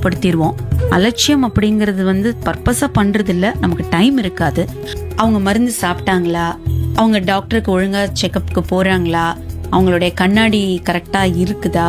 அறிமுகப்படுத்திடுவோம் அலட்சியம் அப்படிங்கிறது வந்து பர்பஸா பண்றது இல்ல நமக்கு டைம் இருக்காது அவங்க மருந்து சாப்பிட்டாங்களா அவங்க டாக்டருக்கு ஒழுங்கா செக்கப்புக்கு போறாங்களா அவங்களுடைய கண்ணாடி கரெக்டா இருக்குதா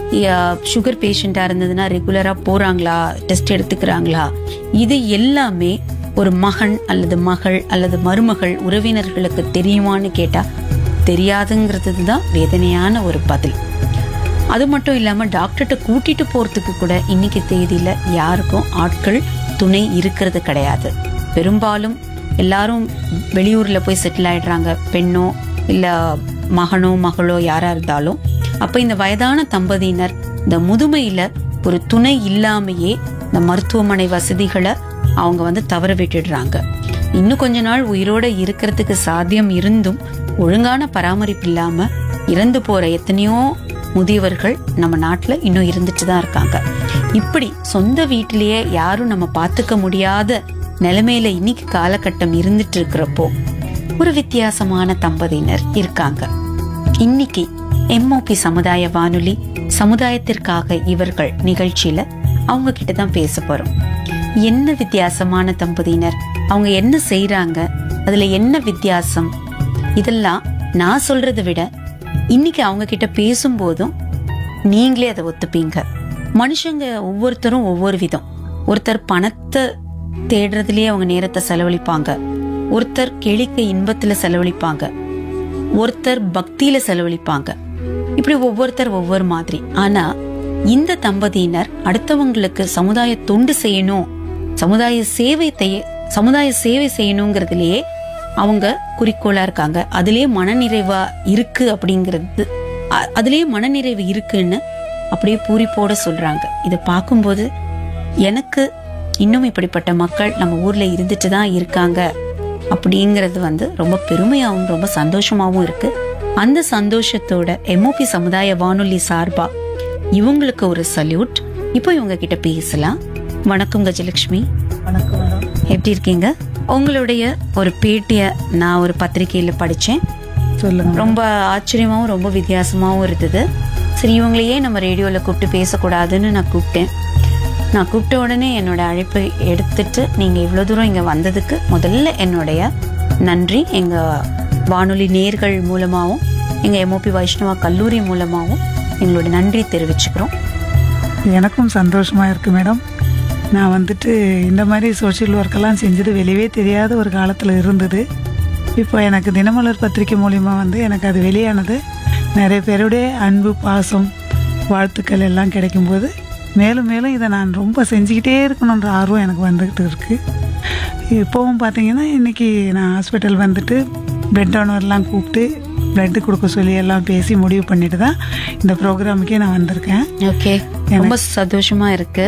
சுகர் பேஷண்டா இருந்ததுன்னா ரெகுலரா போறாங்களா டெஸ்ட் எடுத்துக்கிறாங்களா இது எல்லாமே ஒரு மகன் அல்லது மகள் அல்லது மருமகள் உறவினர்களுக்கு தெரியுமான்னு கேட்டா தெரியாதுங்கிறது தான் வேதனையான ஒரு பதில் அது மட்டும் இல்லாம டாக்டர்கிட்ட கூட்டிட்டு போறதுக்கு கூட இன்னைக்கு தேதியில யாருக்கும் ஆட்கள் துணை இருக்கிறது கிடையாது பெரும்பாலும் எல்லாரும் வெளியூர்ல போய் செட்டில் ஆயிடுறாங்க பெண்ணோ இல்ல மகனோ மகளோ யாரா இருந்தாலும் அப்ப இந்த வயதான தம்பதியினர் இந்த முதுமையில ஒரு துணை இல்லாமையே இந்த மருத்துவமனை வசதிகளை அவங்க வந்து தவற விட்டுடுறாங்க இன்னும் கொஞ்ச நாள் உயிரோட இருக்கிறதுக்கு சாத்தியம் இருந்தும் ஒழுங்கான பராமரிப்பு இல்லாம இறந்து போற எத்தனையோ முதியவர்கள் நம்ம நாட்டுல இன்னும் இருந்துட்டு தான் இருக்காங்க இப்படி சொந்த வீட்டிலேயே யாரும் நம்ம பார்த்துக்க முடியாத நிலைமையில இன்னைக்கு காலகட்டம் இருந்துட்டு இருக்கிறப்போ ஒரு வித்தியாசமான தம்பதியினர் இருக்காங்க இன்னைக்கு எம்ஓபி சமுதாய வானொலி சமுதாயத்திற்காக இவர்கள் நிகழ்ச்சியில அவங்க கிட்ட தான் பேச போறோம் என்ன வித்தியாசமான தம்பதியினர் அவங்க என்ன செய்றாங்க அதுல என்ன வித்தியாசம் இதெல்லாம் நான் சொல்றதை விட இன்னைக்கு அவங்க கிட்ட பேசும்போதும் நீங்களே அதை ஒத்துப்பீங்க மனுஷங்க ஒவ்வொருத்தரும் ஒவ்வொரு விதம் ஒருத்தர் பணத்தை தேடுறதுலயே அவங்க நேரத்தை செலவழிப்பாங்க ஒருத்தர் கேளிக்கை இன்பத்துல செலவழிப்பாங்க ஒருத்தர் பக்தியில செலவழிப்பாங்க இப்படி ஒவ்வொருத்தர் ஒவ்வொரு மாதிரி ஆனா இந்த தம்பதியினர் அடுத்தவங்களுக்கு சமுதாய தொண்டு செய்யணும் சமுதாய சேவை தெய- சமுதாய சேவை செய்யணுங்கிறதுலயே அவங்க குறிக்கோளா இருக்காங்க அதுலயே மனநிறைவா இருக்கு அப்படிங்கிறது அ- அதுலயே மனநிறைவு இருக்குன்னு அப்படியே பூரிப்போட சொல்றாங்க இதை பார்க்கும்போது எனக்கு இன்னும் இப்படிப்பட்ட மக்கள் நம்ம ஊர்ல இருந்துட்டு தான் இருக்காங்க அப்படிங்கிறது வந்து ரொம்ப பெருமையாகவும் ரொம்ப சந்தோஷமாவும் இருக்கு அந்த சந்தோஷத்தோட எம்ஓபி சமுதாய வானொலி சார்பா இவங்களுக்கு ஒரு சல்யூட் இப்போ இவங்க கிட்ட பேசலாம் வணக்கம் கஜலட்சுமி வணக்கம் மேடம் எப்படி இருக்கீங்க உங்களுடைய ஒரு பேட்டிய நான் ஒரு பத்திரிக்கையில படிச்சேன் சொல்லுங்க ரொம்ப ஆச்சரியமாவும் ரொம்ப வித்தியாசமாவும் இருந்தது சரி இவங்களையே நம்ம ரேடியோல கூப்பிட்டு பேசக்கூடாதுன்னு நான் கூப்பிட்டேன் நான் கூப்பிட்ட உடனே என்னோட அழைப்பை எடுத்துட்டு நீங்க இவ்வளவு தூரம் இங்க வந்ததுக்கு முதல்ல என்னுடைய நன்றி எங்க வானொலி நேர்கள் மூலமாகவும் எங்க எம்ஓபி வைஷ்ணவா கல்லூரி மூலமாகவும் எங்களோட நன்றி தெரிவிச்சுக்கிறோம் எனக்கும் சந்தோஷமா இருக்கு மேடம் நான் வந்துட்டு இந்த மாதிரி சோஷியல் ஒர்க்கெல்லாம் செஞ்சது வெளியவே தெரியாத ஒரு காலத்தில் இருந்தது இப்போ எனக்கு தினமலர் பத்திரிக்கை மூலிமா வந்து எனக்கு அது வெளியானது நிறைய பேருடைய அன்பு பாசம் வாழ்த்துக்கள் எல்லாம் கிடைக்கும்போது மேலும் மேலும் இதை நான் ரொம்ப செஞ்சுக்கிட்டே இருக்கணுன்ற ஆர்வம் எனக்கு வந்துக்கிட்டு இருக்குது இப்போவும் பார்த்தீங்கன்னா இன்றைக்கி நான் ஹாஸ்பிட்டல் வந்துட்டு பிளட் டோனர்லாம் கூப்பிட்டு பிளட்டு கொடுக்க சொல்லி எல்லாம் பேசி முடிவு பண்ணிட்டு தான் இந்த ப்ரோக்ராமுக்கே நான் வந்திருக்கேன் ஓகே ரொம்ப சந்தோஷமா இருக்கு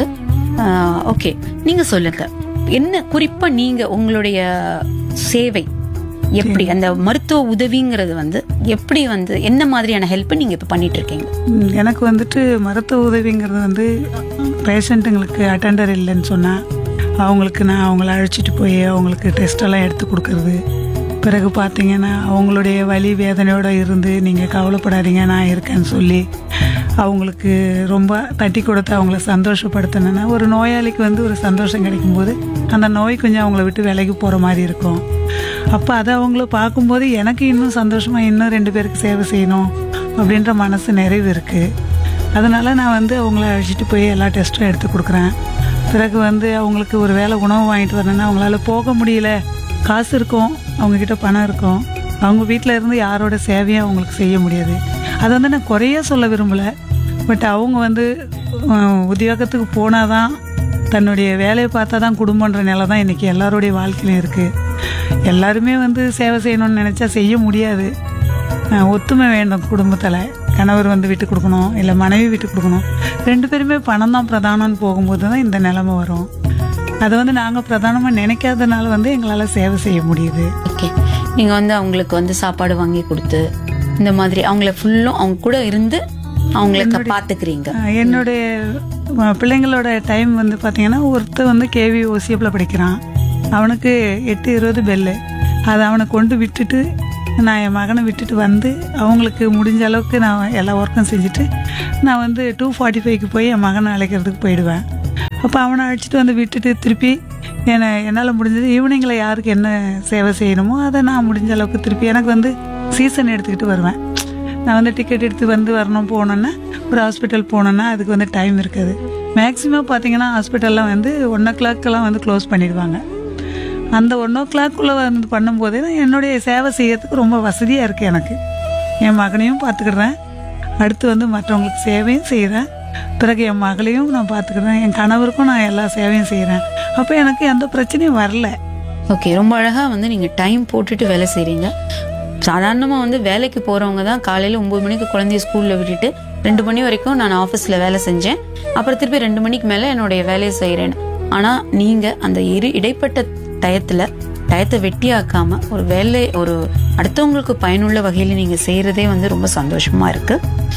ஓகே நீங்க சொல்லுங்க என்ன குறிப்பா நீங்க உங்களுடைய சேவை எப்படி அந்த மருத்துவ உதவிங்கிறது வந்து எப்படி வந்து என்ன மாதிரியான ஹெல்ப் நீங்க இப்ப பண்ணிட்டு இருக்கீங்க ம், எனக்கு வந்துட்டு மருத்துவ உதவிங்கிறது வந்து பேஷண்ட்டுங்களுக்கு அட்டெண்டர் இல்லைன்னு சொன்னால் அவங்களுக்கு நான் அவங்கள அழைச்சிட்டு போய் அவங்களுக்கு டெஸ்ட் எல்லாம் எடுத்து கொடுக்கறது பிறகு பார்த்தீங்கன்னா அவங்களுடைய வலி வேதனையோடு இருந்து நீங்கள் கவலைப்படாதீங்க நான் இருக்கேன்னு சொல்லி அவங்களுக்கு ரொம்ப தட்டி கொடுத்து அவங்கள சந்தோஷப்படுத்தணுன்னா ஒரு நோயாளிக்கு வந்து ஒரு சந்தோஷம் கிடைக்கும்போது அந்த நோய் கொஞ்சம் அவங்கள விட்டு விலகி போகிற மாதிரி இருக்கும் அப்போ அதை அவங்கள பார்க்கும்போது எனக்கு இன்னும் சந்தோஷமாக இன்னும் ரெண்டு பேருக்கு சேவை செய்யணும் அப்படின்ற மனசு நிறைவு இருக்குது அதனால் நான் வந்து அவங்கள அழைச்சிட்டு போய் எல்லா டெஸ்ட்டும் எடுத்து கொடுக்குறேன் பிறகு வந்து அவங்களுக்கு ஒரு வேளை உணவு வாங்கிட்டு வரணும்னா அவங்களால போக முடியல காசு இருக்கும் அவங்கக்கிட்ட பணம் இருக்கும் அவங்க வீட்டில் இருந்து யாரோட சேவையும் அவங்களுக்கு செய்ய முடியாது அதை வந்து நான் குறைய சொல்ல விரும்பலை பட் அவங்க வந்து அஹ், உத்தியோகத்துக்கு போனால் தான் தன்னுடைய வேலையை பார்த்தா தான் குடும்பன்ற நிலை தான் இன்றைக்கி எல்லாருடைய வாழ்க்கையிலும் இருக்குது எல்லாருமே வந்து சேவை செய்யணும்னு நினச்சா செய்ய முடியாது அஹ், ஒத்துமை வேண்டும் குடும்பத்தில் கணவர் வந்து விட்டு கொடுக்கணும் இல்லை மனைவி விட்டு கொடுக்கணும் ரெண்டு பேருமே பணம் தான் பிரதானம்னு போகும்போது தான் இந்த நிலைமை வரும் அதை வந்து நாங்கள் பிரதானமாக நினைக்காதனால வந்து எங்களால் சேவை செய்ய முடியுது ஓகே நீங்க வந்து அவங்களுக்கு வந்து சாப்பாடு வாங்கி கொடுத்து இந்த மாதிரி அவங்கள ஃபுல்லும் அவங்க கூட இருந்து அவங்களுக்கு பாத்துக்கிறீங்க அஹ் என்னுடைய அஹ், பிள்ளைங்களோட டைம் வந்து பார்த்தீங்கன்னா ஒருத்தர் வந்து கேவி ஓசியப்பில் படிக்கிறான் அவனுக்கு எட்டு இருபது பெல்லு அதை அவனை கொண்டு விட்டுட்டு நான் என் மகனை விட்டுட்டு வந்து அவங்களுக்கு முடிஞ்ச அளவுக்கு நான் எல்லா ஒர்க்கும் செஞ்சுட்டு நான் வந்து டூ ஃபார்ட்டி ஃபைவ்க்கு போய் என் மகனை அழைக்கிறதுக்கு போயிடுவேன் அப்போ அவனை அழைச்சிட்டு வந்து விட்டுட்டு திருப்பி என்னை என்னால் முடிஞ்சது ஈவினிங்கில் யாருக்கு என்ன சேவை செய்யணுமோ அதை நான் முடிஞ்ச அளவுக்கு திருப்பி எனக்கு வந்து சீசன் எடுத்துக்கிட்டு வருவேன் நான் வந்து டிக்கெட் எடுத்து வந்து வரணும் போனோன்னா ஒரு ஹாஸ்பிட்டல் போனோன்னா அதுக்கு வந்து டைம் இருக்காது மேக்ஸிமம் பார்த்தீங்கன்னா ஹாஸ்பிட்டல்லாம் வந்து ஒன் ஓ கிளாக்கெல்லாம் வந்து க்ளோஸ் பண்ணிடுவாங்க அந்த ஒன் ஓ கிளாக்குள்ளே வந்து பண்ணும்போதே நான் என்னுடைய சேவை செய்யறதுக்கு ரொம்ப வசதியாக இருக்குது எனக்கு என் மகனையும் பார்த்துக்கிடுறேன் அடுத்து வந்து மற்றவங்களுக்கு சேவையும் செய்கிறேன் பிறகு என் மகளையும் நான் பார்த்துக்கிறேன் என் கணவருக்கும் நான் எல்லா சேவையும் செய்கிறேன் அப்போ எனக்கு எந்த பிரச்சனையும் வரல ஓகே ரொம்ப அழகா வந்து நீங்க டைம் போட்டுட்டு வேலை செய்றீங்க சாதாரணமா வந்து வேலைக்கு போறவங்க தான் காலையில ஒன்பது மணிக்கு குழந்தைய ஸ்கூல்ல விட்டுட்டு ரெண்டு மணி வரைக்கும் நான் ஆஃபீஸ்ல வேலை செஞ்சேன் அப்புறம் திருப்பி ரெண்டு மணிக்கு மேல என்னுடைய வேலையை செய்றேன் ஆனா நீங்க அந்த இரு இடைப்பட்ட டயத்துல டயத்தை வெட்டியாக்காம ஒரு வேலை ஒரு அடுத்தவங்களுக்கு பயனுள்ள வகையில நீங்க செய்யறதே வந்து ரொம்ப சந்தோஷமா இருக்கு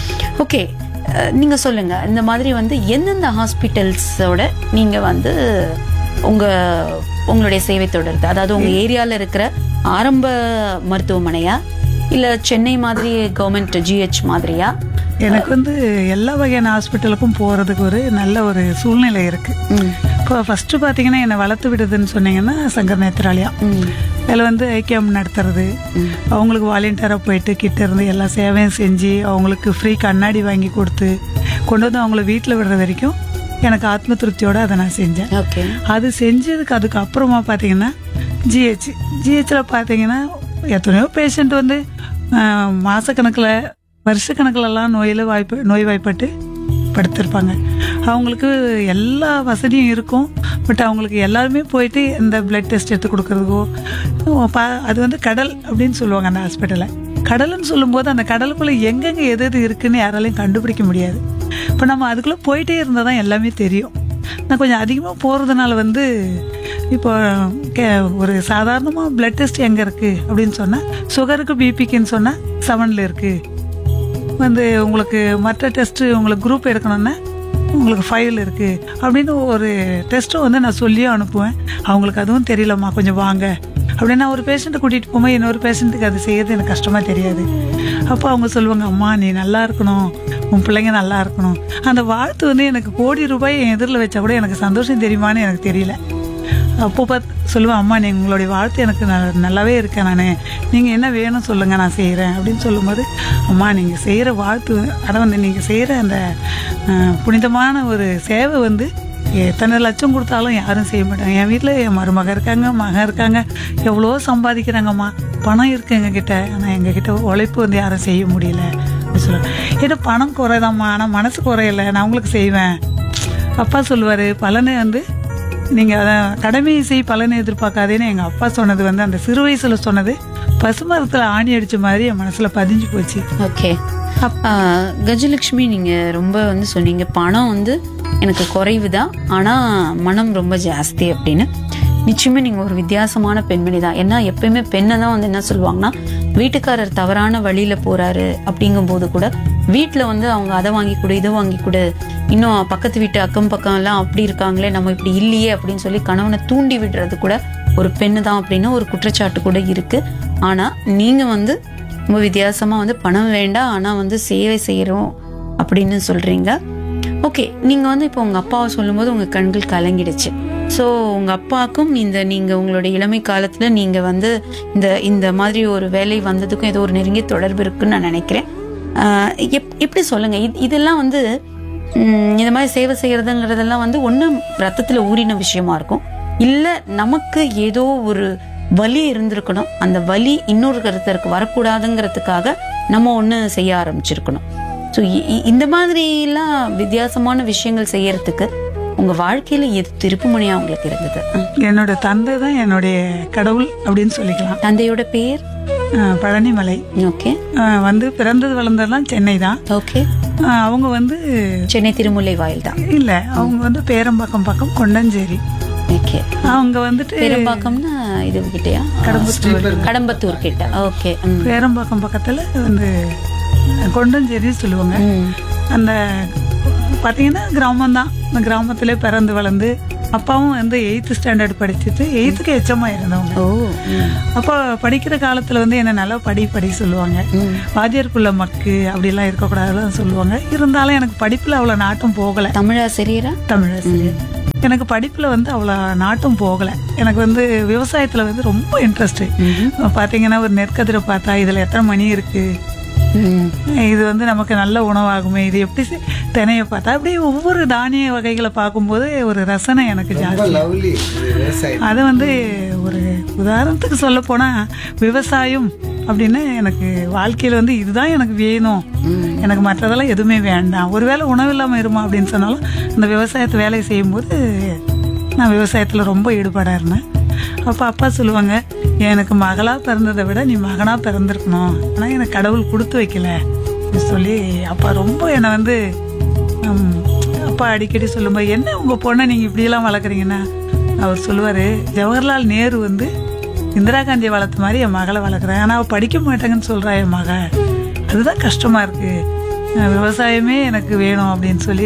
ஓகே நீங்க சொல்லுங்க இந்த மாதிரி வந்து எந்தெந்த ஹாஸ்பிட்டல்ஸோட நீங்க வந்து உங்க உங்களுடைய சேவை தொடருது அதாவது உங்க ஏரியால இருக்கிற ஆரம்ப மருத்துவமனையா இல்ல சென்னை மாதிரி கவர்மெண்ட் ஜிஹெச் மாதிரியா எனக்கு வந்து எல்லா வகையான ஹாஸ்பிட்டலுக்கும் போகிறதுக்கு ஒரு நல்ல ஒரு சூழ்நிலை இருக்குது ம், இப்போ ஃபஸ்ட்டு பார்த்தீங்கன்னா என்னை வளர்த்து விடுதுன்னு சொன்னீங்கன்னா சங்கர் நேத்ராலயம் ம், அதில் வந்து ஐக்கியம் நடத்துறது அவங்களுக்கு வாலண்டியராக போயிட்டு கிட்ட இருந்து எல்லா சேவையும் செஞ்சு அவங்களுக்கு ஃப்ரீ கண்ணாடி வாங்கி கொடுத்து கொண்டு வந்து அவங்கள வீட்டில் விடுற வரைக்கும் எனக்கு ஆத்ம திருப்தியோட அதை நான் செஞ்சேன் ஓகே அது செஞ்சதுக்கு அதுக்கு அப்புறமா பார்த்தீங்கன்னா ஜிஹெச் ஜிஹெச்சில் பார்த்தீங்கன்னா எத்தனையோ பேஷண்ட் வந்து மாதக்கணக்கில் வருஷக்கணக்கிலலாம் நோயில் வாய்ப்பு நோய் வாய்ப்பட்டு படுத்திருப்பாங்க அவங்களுக்கு எல்லா வசதியும் இருக்கும் பட் அவங்களுக்கு எல்லாருமே போயிட்டு இந்த பிளட் டெஸ்ட் எடுத்து கொடுக்கறதுக்கோ பா- அது வந்து கடல் அப்படின்னு சொல்லுவாங்க அந்த ஹாஸ்பிட்டலில் கடல்னு சொல்லும்போது அந்த கடலுக்குள்ளே எங்கெங்கே எது எது இருக்குன்னு யாராலையும் கண்டுபிடிக்க முடியாது இப்போ நம்ம அதுக்குள்ளே போயிட்டே இருந்தால் தான் எல்லாமே தெரியும் நான் கொஞ்சம் அதிகமாக போகிறதுனால வந்து இப்போ கே ஒரு சாதாரணமாக பிளட் டெஸ்ட் எங்கே இருக்குது அப்படின்னு சொன்னால் சுகருக்கு பிபிக்குன்னு சொன்னால் செவனில் இருக்குது வந்து உங்களுக்கு மற்ற டெஸ்ட்டு உங்களுக்கு குரூப் எடுக்கணும்னா உங்களுக்கு ஃபைல் இருக்குது அப்படின்னு ஒரு டெஸ்ட்டும் வந்து நான் சொல்லியும் அனுப்புவேன் அவங்களுக்கு அதுவும் தெரியலம்மா கொஞ்சம் வாங்க அப்படின்னா ஒரு பேஷண்ட்டை கூட்டிகிட்டு போகும்போது இன்னொரு பேஷண்ட்டுக்கு அது செய்யறது எனக்கு கஷ்டமாக தெரியாது அப்போ அவங்க சொல்லுவாங்க அம்மா நீ நல்லா இருக்கணும் உன் பிள்ளைங்க நல்லா இருக்கணும் அந்த வாழ்த்து வந்து எனக்கு கோடி ரூபாய் என் எதிரில் வச்சா கூட எனக்கு சந்தோஷம் தெரியுமான்னு எனக்கு தெரியல அப்போ பார்த்து சொல்லுவேன் அம்மா நீ உங்களுடைய வாழ்த்து எனக்கு ந- நல்லாவே இருக்கேன் நான் நீங்கள் என்ன வேணும் சொல்லுங்கள் நான் செய்கிறேன் அப்படின்னு சொல்லும்போது அம்மா நீங்கள் செய்கிற வாழ்த்து அதான் வந்து நீங்கள் செய்கிற அந்த அஹ், புனிதமான ஒரு சேவை வந்து எத்தனை லட்சம் கொடுத்தாலும் யாரும் செய்ய மாட்டாங்க என் வீட்டில் என் மருமக இருக்காங்க மகன் இருக்காங்க எவ்வளோ சம்பாதிக்கிறாங்கம்மா பணம் இருக்கு எங்ககிட்ட ஆனால் எங்ககிட்ட உழைப்பு வந்து யாரும் செய்ய முடியல அப்படின்னு சொல்லுவேன் ஏன்னா பணம் குறைதாம்மா ஆனால் மனசு குறையல நான் உங்களுக்கு செய்வேன் அப்பா சொல்லுவார் பலனை வந்து நீங்கள் அதை கடமையை செய் பலனை எதிர்பார்க்காதேன்னு எங்கள் அப்பா சொன்னது வந்து அந்த சிறு வயசில் சொன்னது பசுமரத்தில் ஆணி அடித்த மாதிரி என் மனசில் பதிஞ்சு போச்சு ஓகே கஜலட்சுமி நீங்க ரொம்ப வந்து சொன்னீங்க பணம் வந்து எனக்கு குறைவு தான் ஆனா மனம் ரொம்ப ஜாஸ்தி அப்படின்னு நிச்சயமா நீங்க ஒரு வித்தியாசமான பெண்மணி தான் ஏன்னா எப்பயுமே பெண்ணை தான் வந்து என்ன சொல்லுவாங்கன்னா வீட்டுக்காரர் தவறான வழியில போறாரு அப்படிங்கும் போது கூட வீட்டுல வந்து அவங்க அதை வாங்கி கொடு இதை வாங்கி கொடு இன்னும் பக்கத்து வீட்டு அக்கம் பக்கம் எல்லாம் அப்படி இருக்காங்களே நம்ம இப்படி இல்லையே அப்படின்னு சொல்லி கணவனை தூண்டி விடுறது கூட ஒரு பெண்ணு தான் அப்படின்னு ஒரு குற்றச்சாட்டு கூட இருக்கு ஆனா நீங்க வந்து ரொம்ப வித்தியாசமா வந்து பணம் வேண்டாம் ஆனா வந்து சேவை செய்யறோம் அப்படின்னு சொல்றீங்க ஓகே நீங்க வந்து இப்போ உங்க அப்பாவை சொல்லும்போது உங்க கண்கள் கலங்கிடுச்சு ஸோ உங்க அப்பாவுக்கும் இந்த நீங்க உங்களுடைய இளமை காலத்துல நீங்க வந்து இந்த இந்த மாதிரி ஒரு வேலை வந்ததுக்கும் ஏதோ ஒரு நெருங்கிய தொடர்பு இருக்குன்னு நான் நினைக்கிறேன் ஆஹ் எப்- எப்படி சொல்லுங்க இது- இதெல்லாம் வந்து ம், இந்த மாதிரி சேவை செய்யறதுங்கிறதெல்லாம் வந்து ஒன்றும் ரத்தத்துல ஊறின விஷயமா இருக்கும் இல்ல நமக்கு ஏதோ ஒரு வலி இருந்திருக்கணும் அந்த வலி இன்னொரு கருத்தருக்கு வரக்கூடாதுங்கிறதுக்காக நம்ம ஒண்ணு செய்ய ஆரம்பிச்சிருக்கணும் ஸோ இந்த மாதிரி எல்லாம் வித்தியாசமான விஷயங்கள் செய்யறதுக்கு உங்க வாழ்க்கையில எது திருப்புமுனையா உங்களுக்கு இருந்தது ம். என்னோட தந்தை தான் என்னுடைய கடவுள் அப்படின்னு சொல்லிக்கலாம் தந்தையோட பேர் அஹ் பழனிமலை ஓகே அஹ் வந்து பிறந்தது வளர்ந்ததெல்லாம் சென்னை தான் ஓகே அஹ் அவங்க வந்து சென்னை திருமுல்லை வாயில் தான் இல்லை அவங்க வந்து பேரம்பாக்கம் பக்கம் கொண்டஞ்சேரி ஓகே அவங்க வந்துட்டு பெரும்பாக்கம்னா இது கிட்டயா கடம்பத்தூர் கிட்ட ஓகே ம். பேரம்பாக்கம் பக்கத்தில் வந்து கொண்டஞ்சேரி சொல்லுவாங்க ம். அந்த பார்த்தீங்கன்னா கிராமம் தான் அந்த கிராமத்திலே பிறந்து வளர்ந்து அப்பாவும் வந்து எயித்து ஸ்டாண்டர்ட் படிச்சுட்டு எயித்துக்கு எச்சமாக இருந்தவங்க ஓ ம். அப்போ படிக்கிற காலத்தில் வந்து என்ன நல்லா படி படி சொல்லுவாங்க ம். வாத்தியாருக்குள்ள மக்கு அப்படிலாம் இருக்கக்கூடாதுன்னு சொல்லுவாங்க இருந்தாலும் எனக்கு படிப்பில் அவ்வளோ நாட்டம் போகலை தமிழாசிரியரா தமிழாசிரியர் எனக்கு படிப்பில் வந்து அவ்வளோ நாட்டம் போகலை எனக்கு வந்து விவசாயத்தில் வந்து ரொம்ப இன்ட்ரெஸ்ட்டு பார்த்தீங்கன்னா ஒரு நெற்கதிரை பார்த்தா இதில் எத்தனை மணி இருக்குது ம். இது வந்து நமக்கு நல்ல உணவாகுமே இது எப்படி செ- தினையை பார்த்தா அப்படியே ஒவ்வொரு தானிய வகைகளை பார்க்கும்போது ஒரு ரசனை எனக்கு ரொம்ப ஜாஸ்தி லவ்லி விவசாயம் அது வந்து ஒரு உதாரணத்துக்கு சொல்ல போனா விவசாயம் அப்படின்னு எனக்கு வாழ்க்கையில வந்து இதுதான் எனக்கு வேணும் எனக்கு மற்றதெல்லாம் எதுவுமே வேண்டாம் ஒருவேளை உணவு இல்லாமல் இருமா அப்படின்னு சொன்னாலும் அந்த விவசாயத்தை வேலையை செய்யும்போது நான் விவசாயத்தில் ரொம்ப ஈடுபாடாக இருந்தேன் அப்போ அப்பா சொல்லுவாங்க எனக்கு மகளாக பிறந்ததை விட நீ மகனாக பிறந்திருக்கணும் ஆனால் எனக்கு கடவுள் கொடுத்து வைக்கல அப்படின்னு சொல்லி அப்பா ரொம்ப என்னை வந்து ஹம், அப்பா அடிக்கடி சொல்லும்போது என்ன உங்கள் பொண்ணை நீங்கள் இப்படியெல்லாம் வளர்க்குறீங்கன்னா அவர் சொல்லுவார் ஜவஹர்லால் நேரு வந்து இந்திரா காந்தியை வளர்த்த மாதிரி என் மகளை வளர்க்குறேன் ஆனால் அவள் படிக்க மாட்டேங்கன்னு சொல்கிறா என் மக அதுதான் கஷ்டமாக இருக்குது விவசாயமே எனக்கு வேணும் அப்படின்னு சொல்லி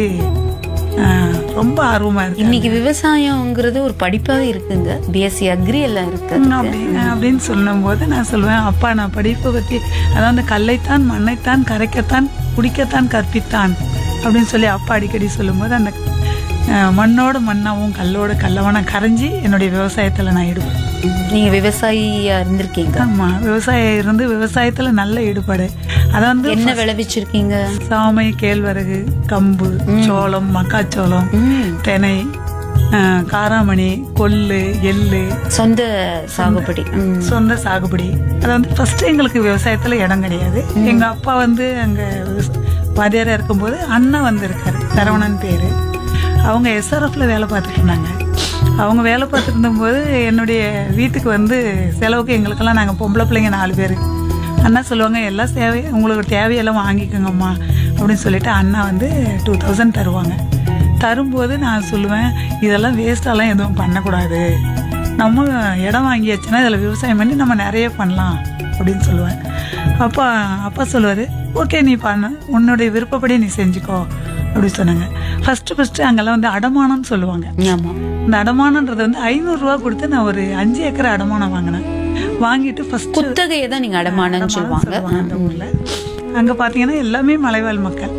அஹ், ரொம்ப ஆர்வமாக இருக்கு இன்னைக்கு விவசாயம்ங்கிறது ஒரு படிப்பாவே இருக்குங்க பிஎஸ்சி அக்ரி எல்லாம் இருக்கு அப்படி அப்படின்னு சொல்லும்போது நான் சொல்லுவேன் அப்பா நான் படிப்பை பற்றி அதாவது கல்லைத்தான் மண்ணைத்தான் கரைக்கத்தான் குடிக்கத்தான் கற்பித்தான் அப்படின்னு சொல்லி அப்பா அடிக்கடி சொல்லும்போது அந்த அஹ், மண்ணோட மண்ணாவும் கல்லோட கல்லவனா கரைஞ்சி என்னுடைய விவசாயத்தில் நான் ஈடுபடுவேன் நீங்க விவசாயியா இருந்திருக்கீங்க ஆமாம் விவசாயம் இருந்து விவசாயத்தில் நல்ல ஈடுபாடு அதை வந்து என்ன விளைவிச்சிருக்கீங்க சாமை கேழ்வரகு கம்பு சோளம் மக்காச்சோளம் ம். தினை அஹ், காராமணி கொள்ளு எள்ளு சொந்த சாகுபடி ம். சொந்த சாகுபடி அது வந்து ஃபர்ஸ்ட் எங்களுக்கு விவசாயத்துல இடம் கிடையாது எங்க அப்பா வந்து அங்க விவச- வாத்தியாரா இருக்கும்போது அண்ணன் வந்து இருக்காரு சரவணன் பேரு அவங்க எஸ்ஆர்எஃப்ல வேலை பார்த்துட்டு இருந்தாங்க அவங்க வேலை பார்த்துட்டு இருந்தபோது என்னுடைய வீட்டுக்கு வந்து செலவுக்கு எங்களுக்கெல்லாம் நாங்கள் பொம்பளை பிள்ளைங்க நாலு பேர் அண்ணா சொல்லுவாங்க எல்லாம் சேவை உங்களுக்கு தேவையெல்லாம் வாங்கிக்கோங்கம்மா அப்படின்னு சொல்லிட்டு அண்ணா வந்து டூ தௌசண்ட் தருவாங்க தரும்போது நான் சொல்லுவேன் இதெல்லாம் வேஸ்டெல்லாம் எதுவும் பண்ணக்கூடாது நம்ம இடம் வாங்கியாச்சுன்னா இதில் விவசாயம் பண்ணி நம்ம நிறைய பண்ணலாம் அப்படின்னு சொல்லுவேன் அப்பா அப்பா சொல்லுவார் ஓகே நீ பண்ணு உன்னுடைய விருப்பப்படி நீ செஞ்சுக்கோ அப்படி சொன்னாங்க ஃபஸ்ட்டு ஃபஸ்ட்டு அங்கெல்லாம் வந்து அடமானம்னு சொல்லுவாங்க ஆமா இந்த அடமானன்றது வந்து ஐநூறுரூவா கொடுத்து நான் ஒரு அஞ்சு ஏக்கர் அடமானம் வாங்கினேன் வாங்கிட்டு ஃபஸ்ட்டு குத்தகையை தான் நீங்க அடமானம்னு சொல்லுவாங்க அந்த ஊரில் அங்கே பார்த்தீங்கன்னா எல்லாமே மலைவாழ் மக்கள்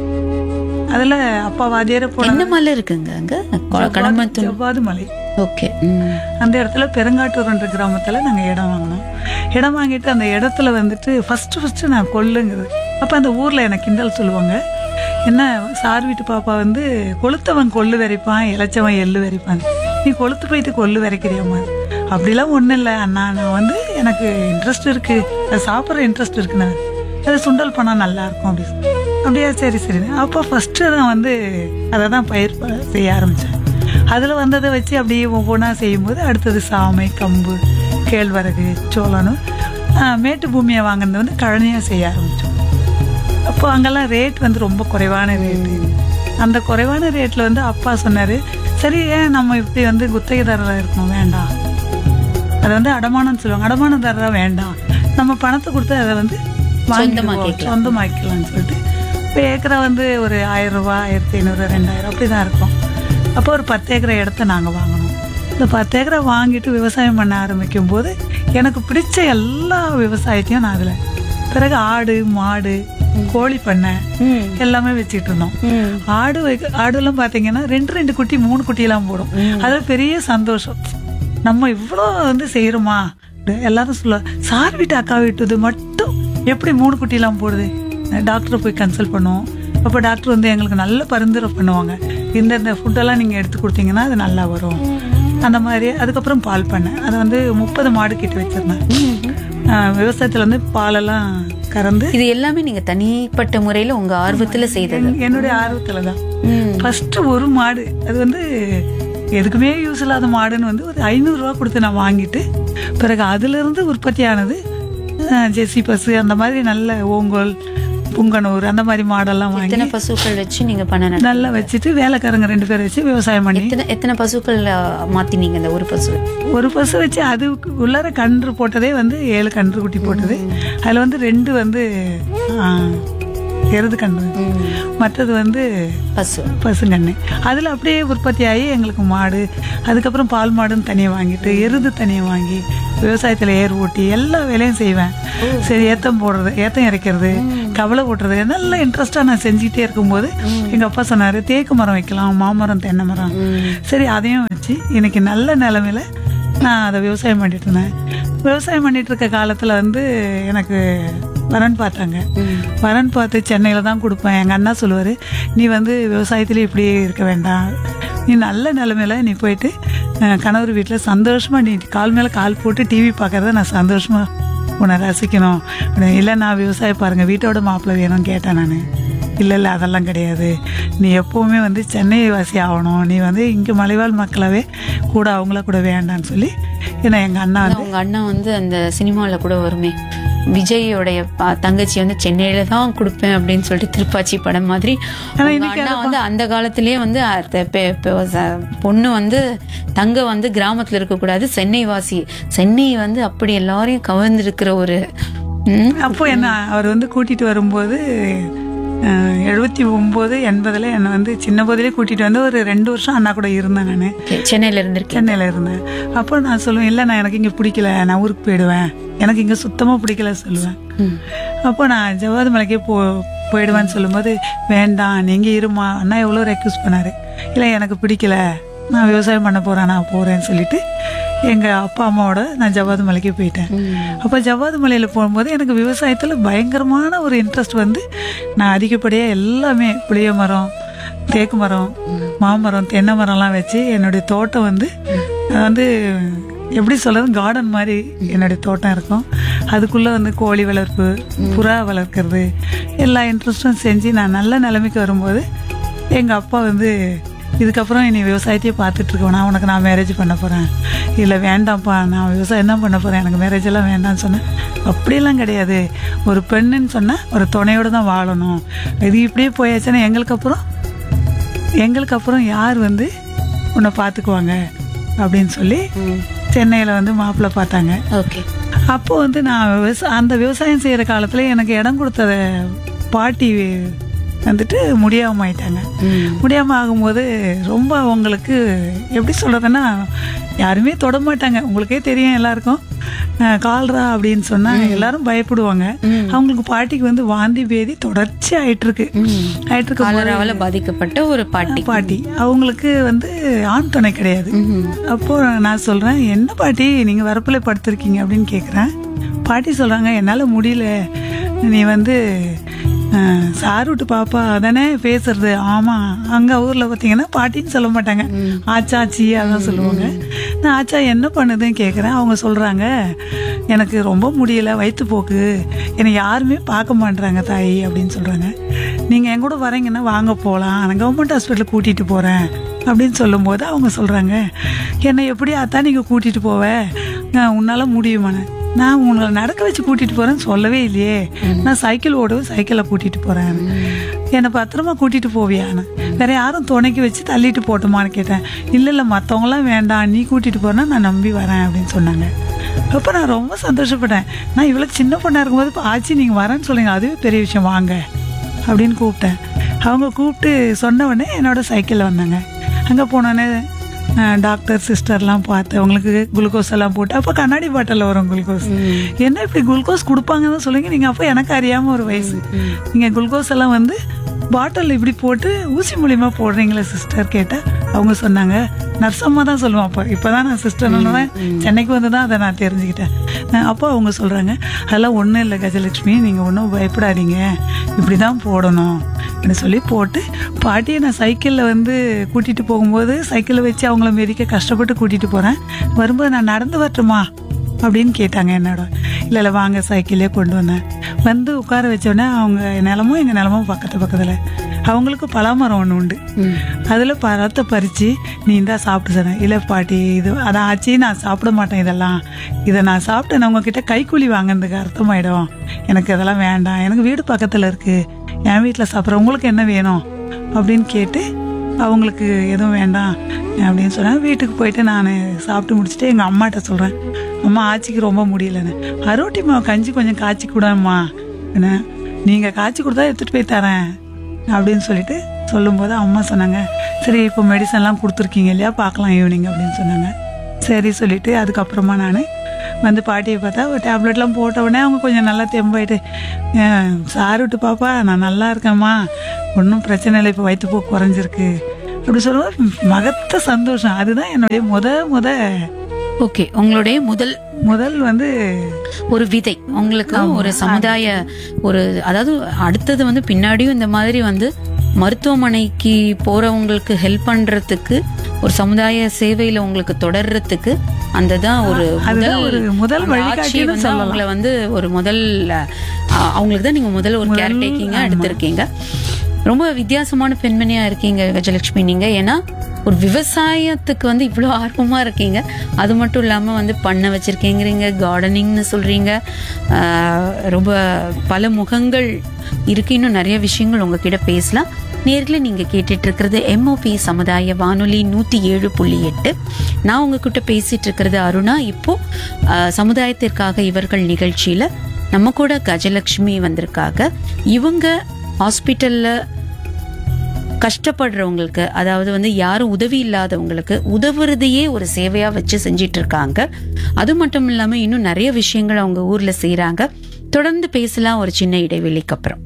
அதில் அப்பா வாதியார போன என்ன மலை இருக்குங்க அங்க கொ- கடம்பத்தூர் ஜவ்வாது மலை ஓகே அந்த இடத்துல பெருங்காட்டூர்ன்ற கிராமத்தில் நாங்கள் இடம் வாங்கினோம் இடம் வாங்கிட்டு அந்த இடத்துல வந்துட்டு ஃபஸ்ட்டு ஃபஸ்ட்டு நான் கொல்லுங்கிறது அப்போ அந்த ஊரில் எனக்கு கிண்டல் சொல்லுவாங்க என்ன சார் வீட்டு பாப்பா வந்து கொளுத்தவன் கொள்ளு விரைப்பான் இளைச்சவன் எள்ளு விரைப்பான் நீ கொளுத்து போயிட்டு கொள்ளு விரைக்கிறியாம்மா அப்படிலாம் ஒன்றும் இல்லை அண்ணா நான் வந்து எனக்கு இன்ட்ரெஸ்ட் இருக்குது அது சாப்பிட்ற இன்ட்ரெஸ்ட் இருக்குண்ணே அது சுண்டல் பண்ணால் நல்லா இருக்கும் அப்படி சொ- அப்படியா சரி சரி அப்போ ஃபஸ்ட்டு நான் வந்து அதை தான் பயிர் ப- செய்ய ஆரம்பித்தேன் அதில் வந்ததை வச்சு அப்படியே ஒவ்வொன்றா செய்யும்போது அடுத்தது சாமை கம்பு கேழ்வரகு சோளனும் மேட்டு பூமியை வாங்கினது வந்து கழனியாக செய்ய ஆரம்பித்தோம் அப்போ அங்கெல்லாம் ரேட் வந்து ரொம்ப குறைவான ரேட்டு அந்த குறைவான ரேட்டில் வந்து அப்பா சொன்னார் சரி ஏன் நம்ம இப்படி வந்து குத்தகைதாரராக இருக்கணும் வேண்டாம் அது வந்து அடமானம்னு சொல்லுவாங்க அடமானதாரராக வேண்டாம் நம்ம பணத்தை கொடுத்து அதை வந்து வாங்கிக்குவோம், சொந்தமாக்கிக்கலாம்னு சொல்லிட்டு இப்போ ஏக்கரா வந்து ஒரு ஆயிரம் ரூபாய் ஆயிரத்தி ஐநூறு ரெண்டாயிரம் அப்படி தான் இருக்கும் அப்போ ஒரு பத்து ஏக்கரை இடத்த நாங்கள் வாங்கினோம் இந்த பத்து ஏக்கரை வாங்கிட்டு விவசாயம் பண்ண ஆரம்பிக்கும் போது எனக்கு பிடிச்ச எல்லா விவசாயத்தையும் நான் அதில் பிறகு ஆடு மாடு கோழி பண்ணை எல்லாமே வச்சுட்டு இருந்தோம் ஆடு வைக்க ஆடுலாம் பார்த்தீங்கன்னா ரெண்டு ரெண்டு குட்டி மூணு குட்டியெல்லாம் போடும் அதில் பெரிய சந்தோஷம் நம்ம இவ்வளோ வந்து செய்கிறோமா எல்லாரும் சொல்ல சார் வீட்டு அக்கா வீட்டுது மட்டும் எப்படி மூணு குட்டிலாம் போடுது டாக்டரை போய் கன்சல்ட் பண்ணுவோம் அப்போ டாக்டர் வந்து எங்களுக்கு நல்ல பரிந்துரை பண்ணுவாங்க இந்தந்த ஃபுட்டெல்லாம் நீங்கள் எடுத்து கொடுத்தீங்கன்னா அது நல்லா வரும் அந்த மாதிரி அதுக்கப்புறம் பால் பண்ணேன் அதை வந்து முப்பது மாடு கிட்ட வச்சிருந்தேன் விவசாயத்தில் வந்து பாலெல்லாம் கறந்து இது எல்லாமே நீங்க தனிப்பட்ட முறையில உங்க ஆர்வத்துல செய்தது என்- என்னுடைய ஆர்வத்தில் தான் ம். ஃபர்ஸ்ட் ஒரு மாடு அது வந்து எதுக்குமே யூஸ் இல்லாத மாடுன்னு வந்து ஒரு ஐநூறுரூவா கொடுத்து நான் வாங்கிட்டு பிறகு அதிலிருந்து உற்பத்தி ஆனது அஹ், ஜெர்சி பசு அந்த மாதிரி நல்ல ஓங்கோல் புங்கனூர் அந்த மாதிரி மாடெல்லாம் வாங்கி எத்தனை பசுக்கள் வச்சு நீங்க பண்ண நட- நல்லா வச்சுட்டு வேலைக்காரங்க ரெண்டு பேர் வச்சு விவசாயம் பண்ணி எத்தனை எத்தனை பசுக்கள் ஆ, மாத்தினீங்க இந்த ஒரு பசு ஒரு பசு வச்சு அது உள்ளார கன்று போட்டதே வந்து ஏழு கன்று குட்டி போட்டது அதில் வந்து ரெண்டு வந்து ஆஹ், எருது கன்று மற்றது வந்து பசு பசுங்கண்ணு அதில் அப்படியே உற்பத்தி ஆகி எங்களுக்கு மாடு அதுக்கப்புறம் பால் மாடுன்னு தனியாக வாங்கிட்டு எருது தனியாக வாங்கி விவசாயத்தில் ஏர் ஓட்டி எல்லா வேலையும் செய்வேன் சரி ஏத்தம் போடுறது ஏத்தம் இறைக்கிறது கவலை போட்டுறது நல்ல இன்ட்ரெஸ்டா நான் செஞ்சுக்கிட்டே இருக்கும்போது எங்க அப்பா சொன்னாரு தேக்கு மரம் வைக்கலாம் மாமரம் தென்னை மரம் சரி அதையும் வச்சு இன்னைக்கு நல்ல நிலைமையில நான் அதை விவசாயம் பண்ணிட்டு இருந்தேன் விவசாயம் பண்ணிட்டு இருக்க காலத்துல வந்து எனக்கு வரன் பார்த்தாங்க வரன் பார்த்து சென்னையில தான் கொடுப்பேன் எங்க அண்ணா சொல்லுவாரு நீ வந்து விவசாயத்துல இப்படியே இருக்க வேண்டாம் நீ நல்ல நிலைமையில நீ போயிட்டு அஹ், கணவர் வீட்டில் சந்தோஷமா நீ கால் மேல கால் போட்டு டிவி பார்க்கறத நான் சந்தோஷமா உன்னை ரசிக்கணும் இல்லை நான் விவசாயம் பாருங்க வீட்டோட மாப்பிள்ளை வேணும்னு கேட்டேன் நான் இல்லை இல்லை அதெல்லாம் கிடையாது நீ எப்போவுமே வந்து சென்னை வாசி ஆகணும் நீ வந்து இங்கே மலைவாழ் மக்களாவே கூட அவங்கள கூட வேண்டான்னு சொல்லி ஏன்னா எங்கள் அண்ணா வந்து அவங்க அண்ணா வந்து அந்த சினிமால கூட வருமே விஜயோடைய ப- தங்கச்சி வந்து சென்னையில தான் கொடுப்பேன் அப்படின்னு சொல்லிட்டு திருப்பாச்சி படம் மாதிரி அவங்க அண்ணா வந்து அந்த காலத்திலேயே வந்து அத்த- பெ- பெ- ச- பொண்ணு வந்து தங்க வந்து கிராமத்துல இருக்கக்கூடாது சென்னை வாசி சென்னை வந்து அப்படி எல்லாரையும் கவர்ந்திருக்கிற ஒரு ம், அப்போ என்ன அவர் வந்து கூட்டிட்டு வரும்போது எழுபத்தி ஒம்பது எண்பதுல என்னை வந்து சின்ன போதிலே கூட்டிட்டு வந்து ஒரு ரெண்டு வருஷம் அண்ணா கூட இருந்தேன் நான் சென்னையில இருந்திருக்கேன் சென்னையில் இருந்தேன் அப்போ நான் சொல்லுவேன் இல்லை நான் எனக்கு இங்கே பிடிக்கல நான் ஊருக்கு போயிடுவேன் எனக்கு இங்கே சுத்தமாக பிடிக்கல சொல்லுவேன் அப்போ நான் ஜவாது மலைக்கே போ போயிடுவேன்னு சொல்லும்போது வேண்டாம் நீங்கள் இருமா அண்ணா எவ்வளோ ரெக்யூஸ் பண்ணாரு இல்லை எனக்கு பிடிக்கல நான் விவசாயம் பண்ண போகிறேன் நான் போகிறேன்னு சொல்லிட்டு எங்கள் அப்பா அம்மாவோட நான் ஜவாது மலைக்கே போயிட்டேன் அப்போ ஜவாது மலையில் போகும்போது எனக்கு விவசாயத்தில் பயங்கரமான ஒரு இன்ட்ரெஸ்ட் வந்து நான் அதிகப்படியாக எல்லாமே புளிய மரம் தேக்கு மரம் மாமரம் தென்னை மரம்லாம் வச்சு என்னுடைய தோட்டம் வந்து அது வந்து எப்படி சொல்றது கார்டன் மாதிரி என்னுடைய தோட்டம் இருக்கும் அதுக்குள்ளே வந்து கோழி வளர்ப்பு புறா வளர்க்குறது எல்லா இன்ட்ரெஸ்ட்டும் செஞ்சு நான் நல்ல நிலைமைக்கு வரும்போது எங்கள் அப்பா வந்து இதுக்கப்புறம் நீ விவசாயத்தையே பார்த்துட்டு இருக்கணும் உனக்கு நான் மேரேஜ் பண்ண போகிறேன் இல்லை வேண்டாம்ப்பா நான் விவசாயம் தான் பண்ண போகிறேன் எனக்கு மேரேஜ் எல்லாம் வேண்டாம்னு சொன்னேன் அப்படியெல்லாம் கிடையாது ஒரு பெண்ணுன்னு சொன்னால் ஒரு துணையோடு தான் வாழணும் இது இப்படியே போயாச்சுன்னா எங்களுக்கு அப்புறம் எங்களுக்கு அப்புறம் யார் வந்து உன்னை பார்த்துக்குவாங்க அப்படின்னு சொல்லி சென்னையில் வந்து மாப்பிள்ளை பார்த்தாங்க ஓகே அப்போ வந்து நான் விவசா அந்த விவசாயம் செய்கிற காலத்தில் எனக்கு இடம் கொடுத்த பாட்டி வந்துட்டு முடியாமல் ஆயிட்டாங்க முடியாமல் ஆகும்போது ரொம்ப அவங்களுக்கு எப்படி சொல்கிறதுன்னா யாருமே தொட மாட்டாங்க உங்களுக்கே தெரியும் எல்லாருக்கும் அஹ், கால்ரா அப்படின்னு சொன்னால் எல்லாரும் பயப்படுவாங்க அவங்களுக்கு பாட்டிக்கு வந்து வாந்தி பேதி தொடர்ச்சி ஆயிட்டு இருக்கு ஆயிட்டு இருக்கு காலராவால பாதிக்கப்பட்ட ஒரு பாட்டி பாட்டி அவங்களுக்கு வந்து ஆண் துணை கிடையாது அப்போ நான் சொல்றேன் என்ன பாட்டி நீங்க வரப்பில் படுத்திருக்கீங்க அப்படின்னு கேக்குறேன் பாட்டி சொல்றாங்க என்னால முடியல நீ வந்து அஹ், சார் விட்டு பாப்பா தானே பேசுறது ஆமா அங்க ஊர்ல பாத்தீங்கன்னா பாட்டின்னு சொல்ல மாட்டாங்க ஆச்சா ஆச்சி அதான் சொல்லுவாங்க நான் ஆச்சா என்ன பண்ணுதுன்னு கேக்குறேன் அவங்க சொல்றாங்க எனக்கு ரொம்ப முடியல வயிற்றுப்போக்கு என்னை யாருமே பார்க்க மாட்றாங்க தாயி அப்படின்னு சொல்றாங்க நீங்க என் கூட வரீங்கன்னா வாங்க போகலாம் நான் கவர்மெண்ட் ஹாஸ்பிட்டலுக்கு கூட்டிட்டு போறேன் அப்படின்னு சொல்லும்போது அவங்க சொல்றாங்க என்னை எப்படி அத்தான் நீங்க கூட்டிட்டு போவ நான் உன்னால முடியுமான்னு நான் உங்களை நடக்க வச்சு கூட்டிட்டு போறேன்னு சொல்லவே இல்லையே நான் சைக்கிள் ஓடுவேன் சைக்கிளை கூட்டிட்டு போறேன் என்னை பத்திரமா கூட்டிட்டு போவியான்னு வேற யாரும் துணைக்கு வச்சு தள்ளிட்டு போட்டுமான்னு கேட்டேன் இல்ல இல்ல மத்தவங்களாம் வேண்டாம் நீ கூட்டிட்டு போனா நான் நம்பி வரேன் அப்படின்னு சொன்னாங்க அப்போ நான் ரொம்ப சந்தோஷப்பட்டேன் நான் இவ்வளோ சின்ன பொண்ணாக இருக்கும்போது இப்போ ஆச்சி நீங்கள் வரேன்னு சொல்லுங்க அதுவே பெரிய விஷயம் வாங்க அப்படின்னு கூப்பிட்டேன் அவங்க கூப்பிட்டு சொன்ன உடனே என்னோட சைக்கிளில் வந்தாங்க அங்கே போனோடனே டாக்டர் சிஸ்டர்லாம் பார்த்து அவங்களுக்கு குளுக்கோஸ் எல்லாம் போட்டு அப்போ கண்ணாடி பாட்டில் வரும் குளுக்கோஸ் என்ன இப்படி குளுக்கோஸ் கொடுப்பாங்கன்னு சொல்லுங்க நீங்கள் அப்போ எனக்கு அறியாமல் ஒரு வயசு நீங்கள் குளுக்கோஸ் எல்லாம் வந்து பாட்டில் இப்படி போட்டு ஊசி மூலியமா போடுறீங்களா சிஸ்டர் கேட்டா அவங்க சொன்னாங்க நர்சம்மா தான் சொல்லுவோம் அப்போ இப்போதான் நான் சிஸ்டர் தான் சென்னைக்கு வந்து தான் அதை நான் தெரிஞ்சுக்கிட்டேன் அஹ் அப்போ அவங்க சொல்றாங்க அதெல்லாம் ஒன்றும் இல்லை கஜலட்சுமி நீங்கள் ஒன்றும் பயப்படாதீங்க இப்படி தான் போடணும் அப்படின்னு சொல்லி போட்டு பாட்டியை நான் சைக்கிளில் வந்து கூட்டிட்டு போகும்போது சைக்கிளை வச்சு அவங்கள மிதிக்க கஷ்டப்பட்டு கூட்டிட்டு போறேன் வரும்போது நான் நடந்து வரட்டுமா அப்படின்னு கேட்டாங்க என்னோட இல்லை இல்லை வாங்க சைக்கிளே கொண்டு வந்தேன் வந்து உட்கார வச்சோடனே அவங்க நிலமும் எங்கள் நிலமும் பக்கத்து பக்கத்தில் அவங்களுக்கு பலாமரம் ஒன்று உண்டு அதில் பழத்தை பறித்து நீ இந்தா சாப்பிட்டு சொன்னேன் இல்லை பாட்டி இது அதான் ஆச்சு நான் சாப்பிட மாட்டேன் இதெல்லாம் இதை நான் சாப்பிட்டு நான் உங்ககிட்ட கைக்கூலி வாங்கினதுக்கு அர்த்தமாயிடும் எனக்கு இதெல்லாம் வேண்டாம் எனக்கு வீடு பக்கத்தில் இருக்குது என் வீட்டில் சாப்பிட்ற உங்களுக்கு என்ன வேணும் அப்படின்னு கேட்டு அவங்களுக்கு எதுவும் வேண்டாம் அப்படின்னு சொன்னேன் வீட்டுக்கு போயிட்டு நான் சாப்பிட்டு முடிச்சுட்டு எங்கள் அம்மாட்ட சொல்கிறேன் அம்மா ஆச்சிக்கு ரொம்ப முடியலன்னு அரோட்டி மாவு கஞ்சி கொஞ்சம் காய்ச்சி கூடம்மா என்ன நீங்கள் காய்ச்சி கொடுத்தா எடுத்துகிட்டு போய் தரேன் அப்படின்னு சொல்லிட்டு சொல்லும்போது அம்மா சொன்னாங்க சரி இப்போ மெடிசன்லாம் கொடுத்துருக்கீங்க இல்லையா பார்க்கலாம் ஈவினிங் அப்படின்னு சொன்னாங்க சரி சொல்லிட்டு அதுக்கப்புறமா நான் வந்து பாட்டியை பார்த்தா ஒரு டேப்லெட்லாம் போட்ட உடனே அவங்க கொஞ்சம் நல்லா தெம்பாயிட்டு "அஹ், சார் விட்டு பாப்பா நான் நல்லா இருக்கேம்மா ஒன்றும் பிரச்சனை இல்லை இப்போ வயிற்றுப்போக்கு குறைஞ்சிருக்கு அப்படி சொல்லுவோம் மகத்த சந்தோஷம் அதுதான் என்னுடைய முத முத ஓகே உங்களுடைய முதல் முதல் வந்து ஒரு விதை உங்களுக்கு ஒரு சமுதாய ஒரு அதாவது அடுத்தது வந்து பின்னாடியும் இந்த மாதிரி வந்து மருத்துவமனைக்கு போறவங்களுக்கு ஹெல்ப் பண்றதுக்கு ஒரு சமுதாய சேவையில உங்களுக்கு தொடர்றதுக்கு அந்த தான் ஒரு அதுதான் ஒரு முதல் அந்த ஆட்சி வழிகாட்டின்னு வந்து அவங்கள வந்து ஒரு முதல் அஹ், அவங்களுக்கு தான் நீங்க முதல்ல ஒரு கேர் டேக்கிங்கா எடுத்திருக்கீங்க ரொம்ப வித்தியாசமான பெண்மணியா இருக்கீங்க கஜலட்சுமி நீங்க ஏன்னா ஒரு விவசாயத்துக்கு வந்து இவ்வளோ ஆர்வமா இருக்கீங்க அது மட்டும் இல்லாம வந்து பண்ண வச்சிருக்கீங்கிறீங்க கார்டனிங்னு சொல்றீங்க ஆஹ், ரொம்ப பல முகங்கள் இருக்கு இன்னும் நிறைய விஷயங்கள் உங்ககிட்ட பேசலாம் நேரில் நீங்க கேட்டுட்டு இருக்கிறது எம்ஓபி சமுதாய வானொலி நூத்தி ஏழு புள்ளி எட்டு நான் உங்ககிட்ட பேசிட்டு இருக்கிறது அருணா இப்போ ஆஹ், சமுதாயத்திற்காக இவர்கள் நிகழ்ச்சியில நம்ம கூட கஜலட்சுமி வந்திருக்காங்க இவங்க ஹாஸ்பிட்டல்ல கஷ்டப்படுறவங்களுக்கு அதாவது வந்து யாரும் உதவி இல்லாதவங்களுக்கு உதவுறதையே ஒரு சேவையா வச்சு செஞ்சிட்டு இருக்காங்க அது மட்டும் இல்லாம இன்னும் நிறைய விஷயங்கள் அவங்க ஊர்ல செய்றாங்க தொடர்ந்து பேசலாம் ஒரு சின்ன இடைவெளிக்கு அப்புறம்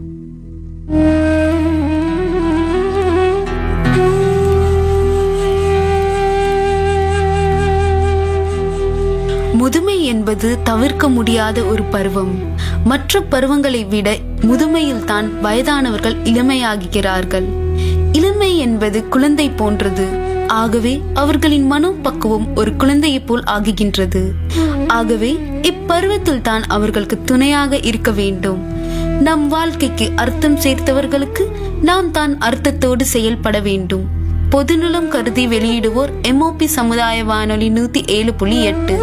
முதுமை என்பது தவிர்க்க முடியாத ஒரு பருவம் மற்ற பருவங்களை விட முதுமையில் தான் வயதானவர்கள் இளமையாகிறார்கள் இளமை என்பது குழந்தை போன்றது ஆகவே அவர்களின் மனோபக்குவம் ஒரு குழந்தையைப் போல் ஆகுகின்றது ஆகவே இப்பருவத்தில் தான் அவர்களுக்கு துணையாக இருக்க வேண்டும் நம் வாழ்க்கைக்கு அர்த்தம் சேர்த்தவர்களுக்கு நாம் தான் அர்த்தத்தோடு செயல்பட வேண்டும் பொதுநலம் கருதி வெளியிடுவோர் எம்ஓபி சமுதாய வானொலி நூத்தி ஏழு புள்ளி எட்டு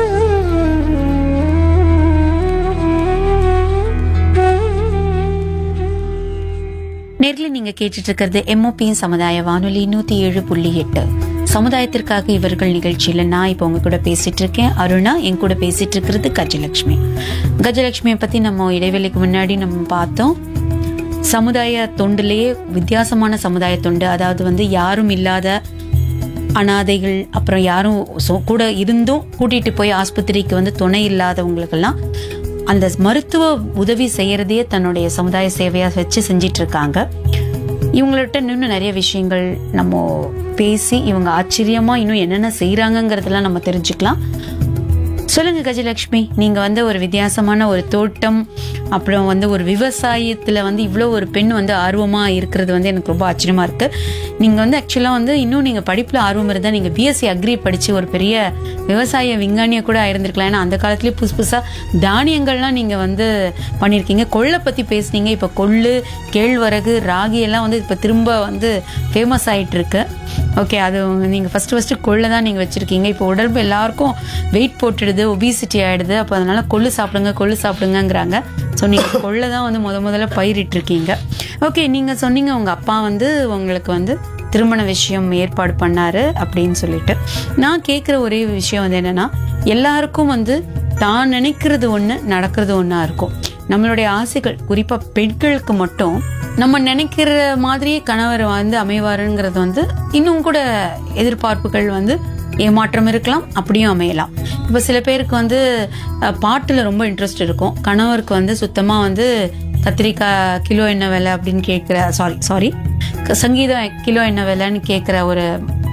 நேரில் நீங்க கேட்டுட்டு இருக்கிறது எம்ஓபியின் சமுதாய வானொலி நூத்தி ஏழு புள்ளி எட்டு சமுதாயத்திற்காக இவர்கள் நிகழ்ச்சியில நான் இப்போ உங்க கூட பேசிட்டு இருக்கேன் அருணா என் கூட பேசிட்டு இருக்கிறது கஜலட்சுமி கஜலட்சுமியை பத்தி நம்ம இடைவெளிக்கு முன்னாடி நம்ம பார்த்தோம் சமுதாய தொண்டுலேயே வித்தியாசமான சமுதாய தொண்டு அதாவது வந்து யாரும் இல்லாத அனாதைகள் அப்புறம் யாரும் சொ- கூட இருந்தும் கூட்டிட்டு போய் ஆஸ்பத்திரிக்கு வந்து துணை இல்லாதவங்களுக்கெல்லாம் அந்த மருத்துவ உதவி செய்யறதையே தன்னுடைய சமுதாய சேவையா வச்சு செஞ்சிட்டு இருக்காங்க இவங்கள்ட்ட இன்னும் நிறைய விஷயங்கள் நம்ம பேசி இவங்க ஆச்சரியமா இன்னும் என்னென்ன செய்யறாங்கிறதெல்லாம் நம்ம தெரிஞ்சுக்கலாம் சொல்லுங்க கஜலட்சுமி நீங்க வந்து ஒரு வித்தியாசமான ஒரு தோட்டம் அப்புறம் வந்து ஒரு விவசாயத்துல வந்து இவ்வளோ ஒரு பெண் வந்து ஆர்வமா இருக்கிறது வந்து எனக்கு ரொம்ப ஆச்சரியமா இருக்கு நீங்க வந்து ஆக்சுவலா வந்து இன்னும் நீங்க படிப்புல ஆர்வம் இருந்தா நீங்க பிஎஸ்சி அக்ரி படிச்சு ஒரு பெரிய விவசாய விஞ்ஞானியா கூட ஆயிருந்திருக்கலாம் ஏன்னா அந்த காலத்துலயே புதுசு புதுசா தானியங்கள்லாம் நீங்க வந்து பண்ணிருக்கீங்க கொள்ளை பத்தி பேசுனீங்க இப்ப கொள்ளு கேழ்வரகு ராகி எல்லாம் வந்து இப்ப திரும்ப வந்து ஃபேமஸ் ஆயிட்டு இருக்கு ஓகே அது நீங்க ஃபர்ஸ்ட் ஃபர்ஸ்ட் கொள்ளை தான் நீங்க வச்சிருக்கீங்க இப்போ உடம்பு எல்லாருக்கும் வெயிட் போட்டுடுது ஒபிசிட்டி ஆயிடுது அப்போ அதனால கொள்ளு சாப்பிடுங்க கொள்ளு சாப்பிடுங்கங்கிறாங்க ஸோ நீங்க கொள்ளை தான் வந்து முத முதல்ல பயிரிட்டு இருக்கீங்க ஓகே நீங்க சொன்னீங்க உங்க அப்பா வந்து உங்களுக்கு வந்து திருமண விஷயம் ஏற்பாடு பண்ணாரு அப்படின்னு சொல்லிட்டு நான் கேட்குற ஒரே விஷயம் வந்து என்னன்னா எல்லாருக்கும் வந்து தான் நினைக்கிறது ஒண்ணு நடக்கிறது ஒண்ணா இருக்கும் நம்மளுடைய ஆசைகள் குறிப்பா பெண்களுக்கு மட்டும் நம்ம நினைக்கிற மாதிரியே கணவர் வந்து அமைவாருங்கிறது வந்து இன்னும் கூட எதிர்பார்ப்புகள் வந்து ஏமாற்றம் இருக்கலாம் அப்படியும் அமையலாம் இப்போ சில பேருக்கு வந்து அஹ், பாட்டுல ரொம்ப இன்ட்ரெஸ்ட் இருக்கும் கணவருக்கு வந்து சுத்தமா வந்து கத்திரிக்காய் கிலோ என்ன விலை அப்படின்னு கேட்குற சாரி சாரி சங்கீதம் கிலோ என்ன விலைன்னு கேட்குற ஒரு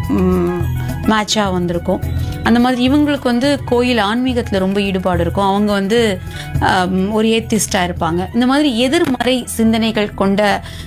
மேட்சாக வந்திருக்கும் அந்த மாதிரி இவங்களுக்கு வந்து கோயில் ஆன்மீகத்தில் ரொம்ப ஈடுபாடு இருக்கும் அவங்க வந்து ஆம், ஒரு ஏத்திஸ்டாக இருப்பாங்க இந்த மாதிரி எதிர்மறை சிந்தனைகள் கொண்ட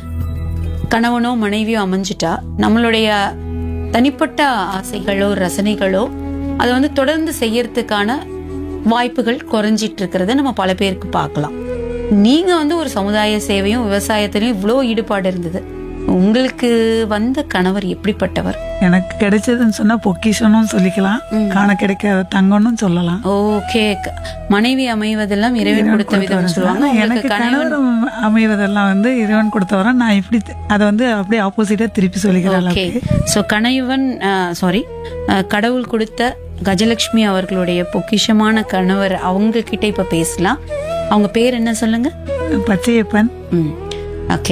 கணவனோ மனைவியோ அமைஞ்சிட்டா நம்மளுடைய தனிப்பட்ட ஆசைகளோ ரசனைகளோ அதை வந்து தொடர்ந்து செய்யறதுக்கான வாய்ப்புகள் குறைஞ்சிட்டு இருக்கிறத நம்ம பல பேருக்கு பார்க்கலாம் நீங்க வந்து ஒரு சமுதாய சேவையும் விவசாயத்திலையும் இவ்வளோ ஈடுபாடு இருந்தது உங்களுக்கு வந்த கணவர் எப்படிப்பட்டவர் எனக்கு கிடைச்சதுன்னு சொன்னா பொக்கிஷனும் சொல்லிக்கலாம் காண கிடைக்காத தங்கம்னு சொல்லலாம் ஓகே மனைவி அமைவதெல்லாம் இறைவன் கொடுத்த விதம் சொல்லுவாங்க ஆனா உங்களுக்கு எனக்கு கணவன் கணவர் அமைவதெல்லாம் வந்து இறைவன் கொடுத்தவரை நான் இப்படி அதை வந்து அப்படியே ஆப்போசிட்டா திருப்பி சொல்லிக்கிற ஓகே அளவுக்கு ஸோ கணவன் சாரி கடவுள் கொடுத்த கஜலட்சுமி அவர்களுடைய பொக்கிஷமான கணவர் அவங்க கிட்ட இப்ப பேசலாம் அவங்க பேர் என்ன சொல்லுங்க பச்சையப்பன் ம் ஓகே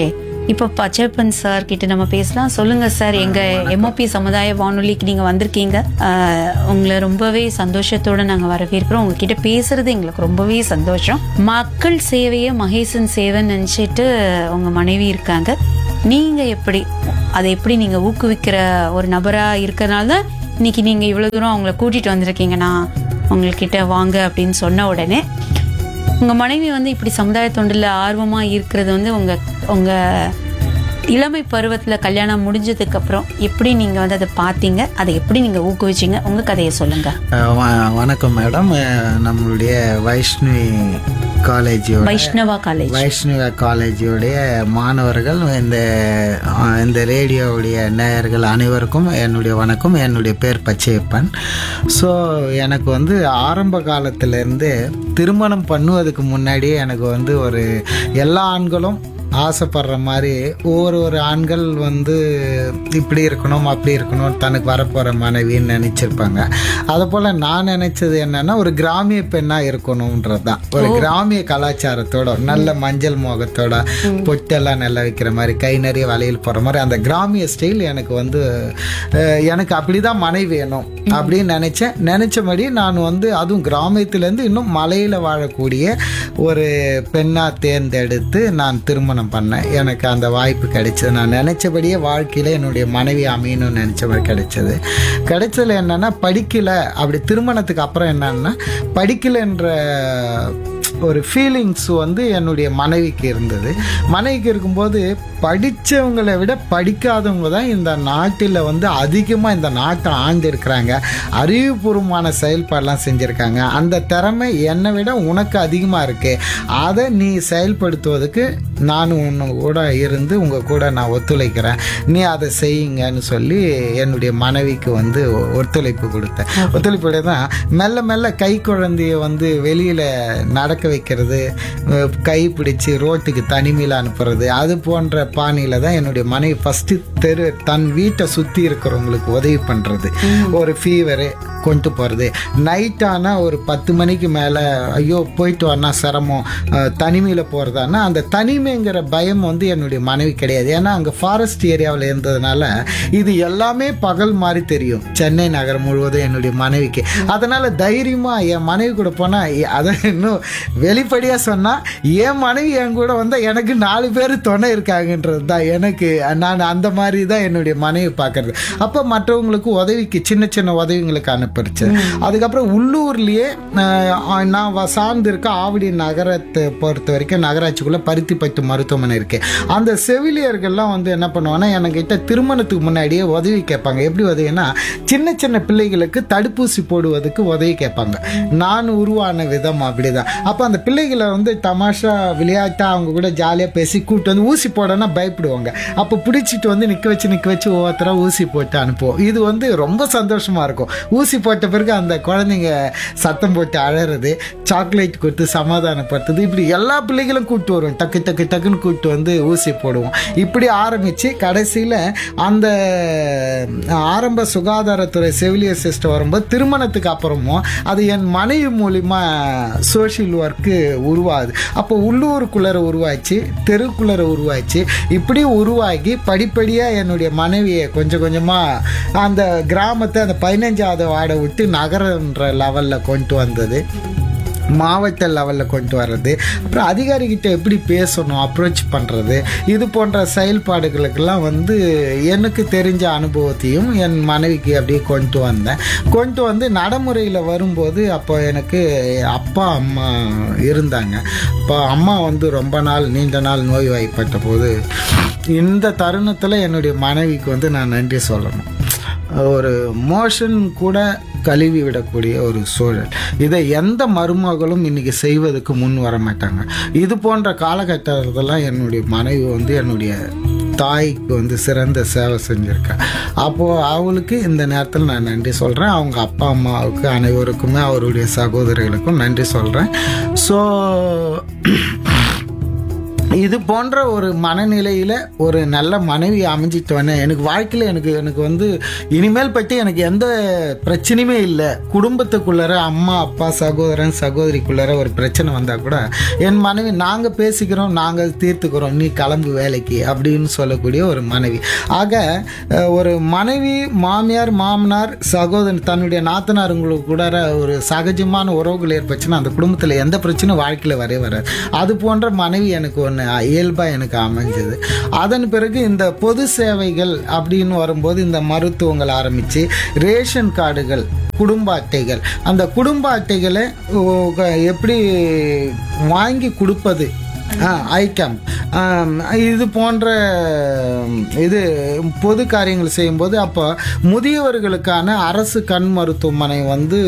இப்போ பச்சைப்பன் சார் கிட்ட நம்ம பேசலாம் சொல்லுங்க சார் எங்க எம்ஓபி சமுதாய வானொலிக்கு நீங்க வந்திருக்கீங்க ஆஹ், உங்களை ரொம்பவே சந்தோஷத்தோட நாங்க வரவேற்கிறோம் உங்ககிட்ட பேசுறது எங்களுக்கு ரொம்பவே சந்தோஷம் மக்கள் சேவையை மகேசன் சேவைன்னு நினைச்சிட்டு உங்க மனைவி இருக்காங்க நீங்க எப்படி அதை எப்படி நீங்க ஊக்குவிக்கிற ஒரு நபரா இருக்கறனால தான் இன்னைக்கு நீங்க இவ்வளவு தூரம் அவங்கள கூட்டிட்டு வந்திருக்கீங்கன்னா உங்ககிட்ட வாங்க அப்படின்னு சொன்ன உடனே உங்க மனைவி வந்து இப்படி சமுதாய தொண்டில் ஆர்வமா இருக்கிறது வந்து உங்க உங்க இளமை பருவத்துல கல்யாணம் முடிஞ்சதுக்கு அப்புறம் எப்படி நீங்க வந்து அதை பார்த்தீங்க அதை எப்படி நீங்க ஊக்குவிச்சீங்க உங்க கதையை சொல்லுங்க அஹ் வ- வணக்கம் மேடம் அஹ் நம்மளுடைய வைஷ்ணவி காலேஜோட வைஷ்ணவா காலேஜ் வைஷ்ணவ காலேஜோடைய மாணவர்கள் இந்த அஹ், இந்த ரேடியோவுடைய நேயர்கள் அனைவருக்கும் என்னுடைய வணக்கம் என்னுடைய பேர் பச்சையப்பன் ஸோ எனக்கு வந்து ஆரம்ப காலத்திலேருந்து திருமணம் பண்ணுவதுக்கு முன்னாடியே எனக்கு வந்து ஒரு எல்லா ஆண்களும் ஆசைப்படுற மாதிரி ஒவ்வொரு ஒரு ஆண்கள் வந்து இப்படி இருக்கணும் அப்படி இருக்கணும் தனக்கு வரப்போகிற மனைவின்னு நினச்சிருப்பாங்க அதை போல் நான் நினச்சது என்னன்னா ஒரு கிராமிய பெண்ணாக இருக்கணுன்றது தான் ஒரு கிராமிய கலாச்சாரத்தோட ஒரு நல்ல மஞ்சள் முகத்தோட பொட்டெல்லாம் நல்லா வைக்கிற மாதிரி கை நிறைய வளையல் போடுற மாதிரி அந்த கிராமிய ஸ்டைல் எனக்கு வந்து அஹ், எனக்கு அப்படி தான் மனைவி வேணும் அப்படின்னு நினச்சேன் நினச்சபடி நான் வந்து அதுவும் கிராமத்துலேருந்து இன்னும் மலையில் வாழக்கூடிய ஒரு பெண்ணாக தேர்ந்தெடுத்து நான் திருமணம் பண்ணேன் எனக்கு அந்த வாய்ப்பு கிடைச்சது நான் நினச்சபடியே வாழ்க்கையில் என்னுடைய மனைவி அமையணும்னு நினச்சபடி கிடைச்சது கிடைச்சதுல என்னன்னா படிக்கல அப்படி திருமணத்துக்கு அப்புறம் என்னன்னா படிக்கலைன்ற ஒரு ஃபீலிங்ஸ் வந்து என்னுடைய மனைவிக்கு இருந்தது மனைவிக்கு இருக்கும்போது படித்தவங்களை விட படிக்காதவங்க தான் இந்த நாட்டில் வந்து அதிகமாக இந்த நாட்டை ஆண்டு இருக்கிறாங்க அறிவுபூர்வமான செயல்பாடெல்லாம் செஞ்சுருக்காங்க அந்த திறமை என்னை விட உனக்கு அதிகமாக இருக்கு அதை நீ செயல்படுத்துவதற்கு நான் உன்னை கூட இருந்து உங்கள் கூட நான் ஒத்துழைக்கிறேன் நீ அதை செய்யுங்கன்னு சொல்லி என்னுடைய மனைவிக்கு வந்து ஒ- ஒத்துழைப்பு கொடுத்தேன் ஒத்துழைப்பு தான் மெல்ல மெல்ல கை குழந்தைய வந்து வெளியில் நடக்க வைக்கிறது அஹ் கை பிடிச்சி ரோட்டுக்கு தனிமையில் அனுப்புறது அது போன்ற பாணியில் தான் என்னுடைய மனைவி ஃபஸ்ட்டு தெரு தன் வீட்டை சுற்றி இருக்கிறவங்களுக்கு உதவி பண்ணுறது ஒரு ஃபீவரு கொண்டு போகிறது நைட் ஆனால் ஒரு பத்து மணிக்கு மேலே ஐயோ போயிட்டு வரனா சிரமம் தனிமையில் போகிறதானா அந்த தனிமைங்கிற பயம் வந்து என்னுடைய மனைவி கிடையாது ஏன்னா அங்கே ஃபாரஸ்ட் ஏரியாவில் இருந்ததுனால இது எல்லாமே பகல் மாதிரி தெரியும் சென்னை நகரம் முழுவதும் என்னுடைய மனைவிக்கு அதனால் தைரியமாக என் மனைவி கூட போனால் அதை இன்னும் வெளிப்படையாக சொன்னால் என் மனைவி என் கூட வந்தால் எனக்கு நாலு பேர் துணை இருக்காங்கன்றது தான் எனக்கு நான் அந்த மாதிரி தான் என்னுடைய மனைவி பார்க்கறது அப்போ மற்றவங்களுக்கு உதவிக்கு சின்ன சின்ன உதவிங்களுக்கு அனுப்பிடுச்சு அதுக்கப்புறம் உள்ளூர்லேயே அஹ், நான் வ- சார்ந்து இருக்க ஆவடி நகரத்தை பொறுத்த வரைக்கும் நகராட்சிக்குள்ளே பருத்திப்பட்டு மருத்துவமனை இருக்கு அந்த செவிலியர்கள்லாம் வந்து என்ன பண்ணுவாங்கன்னா என்கிட்ட திருமணத்துக்கு முன்னாடியே உதவி கேட்பாங்க எப்படி உதவினா சின்ன சின்ன பிள்ளைகளுக்கு தடுப்பூசி போடுவதற்கு உதவி கேட்பாங்க நான் உருவான விதம் அப்படிதான் அப்போ அந்த பிள்ளைகளை வந்து தமாஷா விளையாட்டா அவங்க கூட ஜாலியாக பேசி கூப்பிட்டு வந்து ஊசி போடனா பயப்படுவாங்க அப்போ பிடிச்சிட்டு வந்து நிற்க வச்சு நிற்க வச்சு ஒவ்வொருத்தரா ஊசி போட்டு அனுப்புவோம் இது வந்து ரொம்ப சந்தோஷமா இருக்கும் ஊசி போட்ட பிறகு அந்த குழந்தைங்க சத்தம் போட்டு அழறது சாக்லேட் கொடுத்து சமாதானப்படுத்துது இப்படி எல்லா பிள்ளைகளும் கூப்பிட்டு வருவோம் டக்கு டக்கு டக்குன்னு கூப்பிட்டு வந்து ஊசி போடுவோம் இப்படி ஆரம்பித்து கடைசியில் அந்த ஆரம்ப சுகாதாரத்துறை செவிலியர் சிஸ்டம் வரும்போது திருமணத்துக்கு அப்புறமும் அது என் மனைவி மூலிமா சோஷியல் ஒர்க்கு உருவாகுது அப்போ உள்ளூருக்குள்ளர உருவாச்சு தெருக்குள்ளர உருவாச்சு இப்படி உருவாகி படிப்படியாக என்னுடைய மனைவியை கொஞ்சம் கொஞ்சமாக அந்த கிராமத்தை அந்த பதினஞ்சாவது வார்டை விட்டு நகரன்ற லெவலில் கொண்டு வந்தது மாவட்ட லெவலில் கொண்டு வர்றது அப்புறம் அதிகாரிகிட்ட எப்படி பேசணும் அப்ரோச் பண்ணுறது இது போன்ற செயல்பாடுகளுக்கெல்லாம் வந்து எனக்கு தெரிஞ்ச அனுபவத்தையும் என் மனைவிக்கு அப்படியே கொண்டு வந்தேன் கொண்டு வந்து நடைமுறையில் வரும்போது அப்போ எனக்கு அப்பா அம்மா இருந்தாங்க அப்போ அம்மா வந்து ரொம்ப நாள் நீண்ட நாள் நோய்வாய்ப்பட்ட போது இந்த தருணத்தில் என்னுடைய மனைவிக்கு வந்து நான் நன்றி சொல்லணும் ஒரு மோஷன் கூட கழுவி விடக்கூடிய ஒரு சூழல் இதை எந்த மருமகளும் இன்னைக்கு செய்வதற்கு முன் வர மாட்டாங்க இது போன்ற காலகட்டத்திலலாம் என்னுடைய மனைவி வந்து என்னுடைய தாய்க்கு வந்து சிறந்த சேவை செஞ்சுருக்கேன் அப்போது அவளுக்கு இந்த நேரத்தில் நான் நன்றி சொல்கிறேன் அவங்க அப்பா அம்மாவுக்கு அனைவருக்குமே அவருடைய சகோதரிகளுக்கும் நன்றி சொல்கிறேன் ஸோ இது போன்ற ஒரு மனநிலையில ஒரு நல்ல மனைவி அமைஞ்சிட்டோன்னே எனக்கு வாழ்க்கையில எனக்கு எனக்கு வந்து இனிமேல் பற்றி எனக்கு எந்த பிரச்சனையுமே இல்லை குடும்பத்துக்குள்ளார அம்மா அப்பா சகோதரன் சகோதரிக்குள்ளார ஒரு பிரச்சனை வந்தா கூட என் மனைவி நாங்க பேசிக்கிறோம் நாங்க தீர்த்துக்கிறோம் நீ கிளம்பு வேலைக்கு அப்படின்னு சொல்லக்கூடிய ஒரு மனைவி ஆக அஹ், ஒரு மனைவி மாமியார் மாமனார் சகோதரன் தன்னுடைய நாத்தனாருங்களுக்கு கூட ஒரு சகஜமான உறவுகள் ஏற்பட்டுச்சுன்னா அந்த குடும்பத்தில் எந்த பிரச்சனையும் வாழ்க்கையில் வரவே வராது அது போன்ற மனைவி எனக்கு ஒன்று இயல்பாக எனக்கு அமைஞ்சது அதன் பிறகு இந்த பொது சேவைகள் அப்படின்னு வரும்போது இந்த மருத்துவங்கள் ஆரம்பித்து ரேஷன் கார்டுகள் குடும்ப அட்டைகள் அந்த குடும்ப அட்டைகளை ஓ, க- எப்படி வாங்கி கொடுப்பது ஐக்கம் இது போன்ற ம், இது பொது காரியங்கள் செய்யும்போது அப்போ முதியவர்களுக்கான அரசு கண் மருத்துவமனை வந்து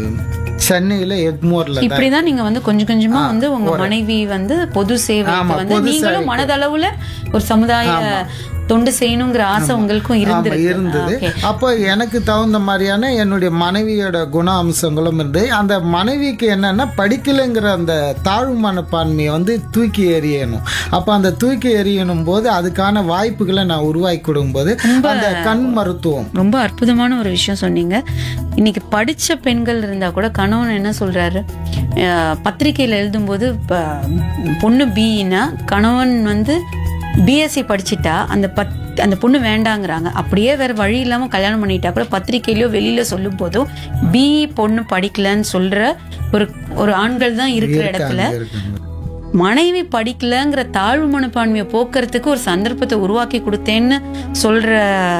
சென்னையில் எக்மோரில் தான் இப்படிதான் நீங்க வந்து கொஞ்சம் கொஞ்சமா வந்து உங்க மனைவி வந்து பொது சேவை ஆமா, வந்து பொது நீங்களும் சேவைக்கு. மனதளவுல ஒரு சமுதாய தொண்டு செய்யணுங்கிற ஆசை உங்களுக்கும் ஆமா, இருந்திருக்கு இருந்தது ஆ, okay. அப்போ எனக்கு தகுந்த மாதிரியான என்னுடைய மனைவியோட குண அம்சங்களும் இருந்து அந்த மனைவிக்கு என்னன்னா படிக்கலைங்கிற அந்த தாழ்வு மனப்பான்மையை வந்து தூக்கி எறியணும் அப்போ அந்த தூக்கி எறியணும் போது அதுக்கான வாய்ப்புகளை நான் உருவாக்கி கொடுக்கும்போது அந்த கண் மருத்துவம் ரொம்ப அற்புதமான ஒரு விஷயம் சொன்னீங்க இன்னைக்கு படிச்ச பெண்கள் இருந்தா கூட கணவன் என்ன சொல்றாரு அஹ், பத்திரிக்கையில எழுதும்போது ப- பொண்ணு பிஇனா கணவன் வந்து பிஎஸ்சி படிச்சிட்டா அந்த பத் அந்த பொண்ணு வேண்டாங்கிறாங்க அப்படியே வேற வழி இல்லாம கல்யாணம் பண்ணிட்டா கூட பத்திரிக்கையிலயோ வெளியில சொல்லும் போதும் பிஇ பொண்ணு படிக்கலன்னு சொல்ற ஒரு ஒரு ஆண்கள் தான் இருக்கிற இடத்துல இருக்காங்க மனைவி படிக்கலங்கிற தாழ்வு மனப்பான்மையை போக்குறதுக்கு ஒரு சந்தர்ப்பத்தை உருவாக்கி கொடுத்தேன்னு சொல்ற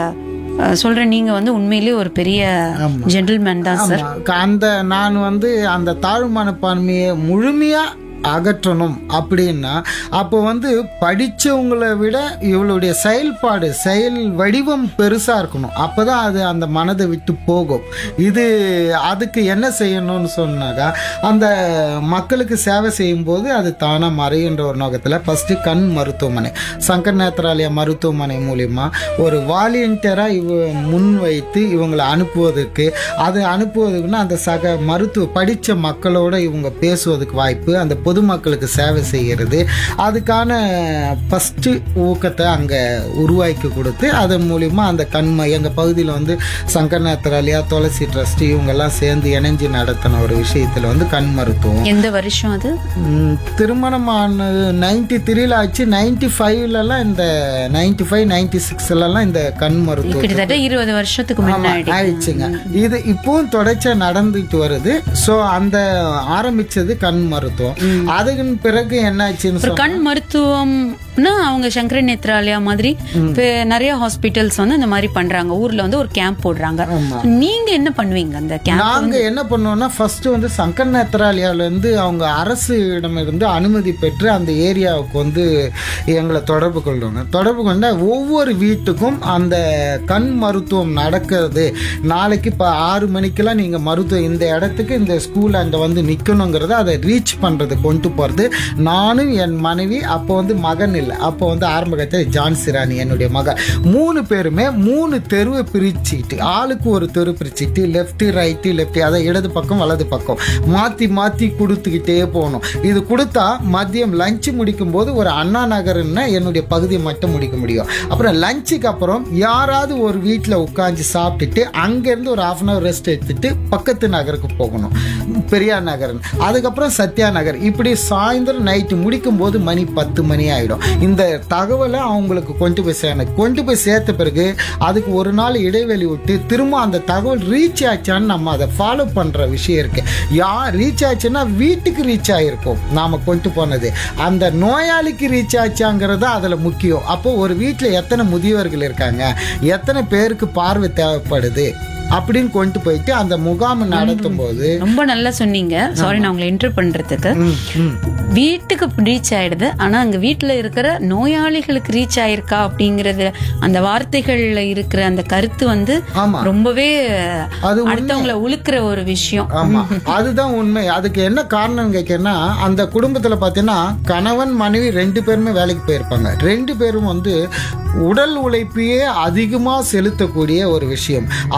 அஹ், சொல்ற நீங்க வந்து உண்மையிலேயே ஒரு பெரிய ஜென்டில்மேன் தான் சார் ஆமா. அந்த நான் வந்து அந்த தாழ்வு மனப்பான்மையை முழுமையா அகற்றணும் அப்படின்னா அப்போ வந்து படிச்சவங்களை விட இவளுடைய செயல்பாடு செயல் வடிவம் பெருசா இருக்கணும் அப்பதான் அது அந்த மனதை விட்டு போகும் இது அதுக்கு என்ன செய்யணும்னு சொன்னாக்கா அந்த மக்களுக்கு சேவை செய்யும்போது அது தானா மறையுன்ற ஒரு நோக்கத்தில் ஃபர்ஸ்ட் கண் மருத்துவமனை சங்கர் நேத்ராலயா மருத்துவமனை மூலியமா ஒரு வாலியண்டியரா இவ முன் வைத்து இவங்களை அனுப்புவதற்கு அது அனுப்புவதற்குன்னா அந்த சக மருத்துவ படித்த மக்களோட இவங்க பேசுவதற்கு வாய்ப்பு அந்த பொதுமக்களுக்கு சேவை செய்கிறது அதுக்கான ஃபஸ்ட்டு ஊக்கத்தை அங்கே உருவாக்கி கொடுத்து அதன் மூலிமா அந்த கண்மை எங்கள் பகுதியில் வந்து சங்கர் நேத்ராலயா துளசி ட்ரஸ்ட் இவங்கெல்லாம் சேர்ந்து இணைஞ்சு நடத்தின ஒரு விஷயத்தில் வந்து கண் மருத்துவம் எந்த வருஷம் அது ம், திருமணமானது நைன்டி த்ரீல ஆச்சு நைன்டி ஃபைவ்லலாம் இந்த நைன்டி ஃபைவ் நைன்டி சிக்ஸ்லலாம் இந்த கண் மருத்துவம் கிட்டத்தட்ட இருபது வருஷத்துக்கு முன்னாடி ஆயிடுச்சுங்க இது இப்பவும் தொடர்ச்சியா நடந்துட்டு வருது சோ அந்த ஆரம்பிச்சது கண் மருத்துவம் அதுக்கு பிறகு என்னாச்சுன்னு ஒரு சொன்னா கண் மருத்துவம்னா அவங்க சங்கர நேத்ராலயா மாதிரி இப்ப நிறைய ஹாஸ்பிட்டல்ஸ் வந்து இந்த மாதிரி பண்றாங்க ஊர்ல வந்து ஒரு கேம்ப் போடுறாங்க நீங்க என்ன பண்ணுவீங்க அந்த கேம்ப் நாங்க என்ன பண்ணோம்னா ஃபர்ஸ்ட் வந்து சங்கர் நேத்ராலயால இருந்து அவங்க அரசு இடமிருந்து அனுமதி பெற்று அந்த ஏரியாவுக்கு வந்து எங்களை தொடர்பு கொள்வாங்க தொடர்பு கொண்டா ஒவ்வொரு வீட்டுக்கும் அந்த கண் மருத்துவம் நடக்கிறது நாளைக்கு இப்போ ஆறு மணிக்கெல்லாம் நீங்க மருத்துவம் இந்த இடத்துக்கு இந்த ஸ்கூல் அங்க வந்து நிக்கணுங்கிறத அதை ரீச் பண்றது கொண்டு போறது நானும் என் மனைவி அப்போ வந்து மகன் இல்லை அப்போ வந்து ஆரம்ப கட்டத்தில் ஜான்சி ராணி என்னுடைய மகன் மூணு பேருமே மூணு தெருவை பிரிச்சுக்கிட்டு ஆளுக்கு ஒரு தெரு பிரிச்சுக்கிட்டு லெஃப்ட் ரைட்டு லெஃப்ட் அதை இடது பக்கம் வலது பக்கம் மாற்றி மாற்றி கொடுத்துக்கிட்டே போகணும் இது கொடுத்தா மதியம் லஞ்ச் முடிக்கும் போது ஒரு அண்ணா நகர்னா என்னுடைய பகுதியை மட்டும் முடிக்க முடியும் அப்புறம் லஞ்சுக்கு அப்புறம் யாராவது ஒரு வீட்டில் உட்காந்து சாப்பிட்டுட்டு அங்கேருந்து ஒரு ஹாஃப் அன் ஹவர் ரெஸ்ட் எடுத்துட்டு பக்கத்து நகருக்கு போகணும் பெரியார் நகர் அதுக்கப்புறம் சத்யா நகர் இப்படி சாயந்தரம் நைட்டு முடிக்கும் போது மணி பத்து மணி ஆயிடும் இந்த தகவலை அவங்களுக்கு கொண்டு போய் சேரணும் கொண்டு போய் சேர்த்த பிறகு அதுக்கு ஒரு நாள் இடைவெளி விட்டு திரும்ப அந்த தகவல் ரீச் ஆச்சான்னு நம்ம அதை ஃபாலோ பண்ற விஷயம் இருக்கு யார் ரீச் ஆச்சுன்னா வீட்டுக்கு ரீச் ஆயிருக்கும் நாம கொண்டு போனது அந்த நோயாளிக்கு ரீச் ஆச்சாங்கிறது அதுல முக்கியம் அப்போ ஒரு வீட்டில் எத்தனை முதியவர்கள் இருக்காங்க எத்தனை பேருக்கு பார்வை தேவைப்படுது அப்படின்னு கொண்டு போயிட்டு அந்த முகாம் நடத்தும் போது ரொம்ப நல்லா சொன்னீங்க சாரி நான் உங்களை என்டர் பண்றதுக்கு வீட்டுக்கு ரீச் ஆயிடுது ஆனா அங்க வீட்டுல இருக்கிற நோயாளிகளுக்கு ரீச் ஆயிருக்கா அப்படிங்கறது அந்த வார்த்தைகள்ல இருக்கிற அந்த கருத்து வந்து ஆமா ரொம்பவே அது உண்மை. அடுத்தவங்களை உழுக்கிற ஒரு விஷயம் ஆமா அதுதான் உண்மை அதுக்கு என்ன காரணம் கேட்கனா அந்த குடும்பத்துல பாத்தீங்கன்னா கணவன் மனைவி ரெண்டு பேருமே வேலைக்கு போயிருப்பாங்க ரெண்டு பேரும் வந்து உடல் உழைப்பையே அதிகமா செலுத்தக்கூடிய ஒரு விஷயம் அதுவும்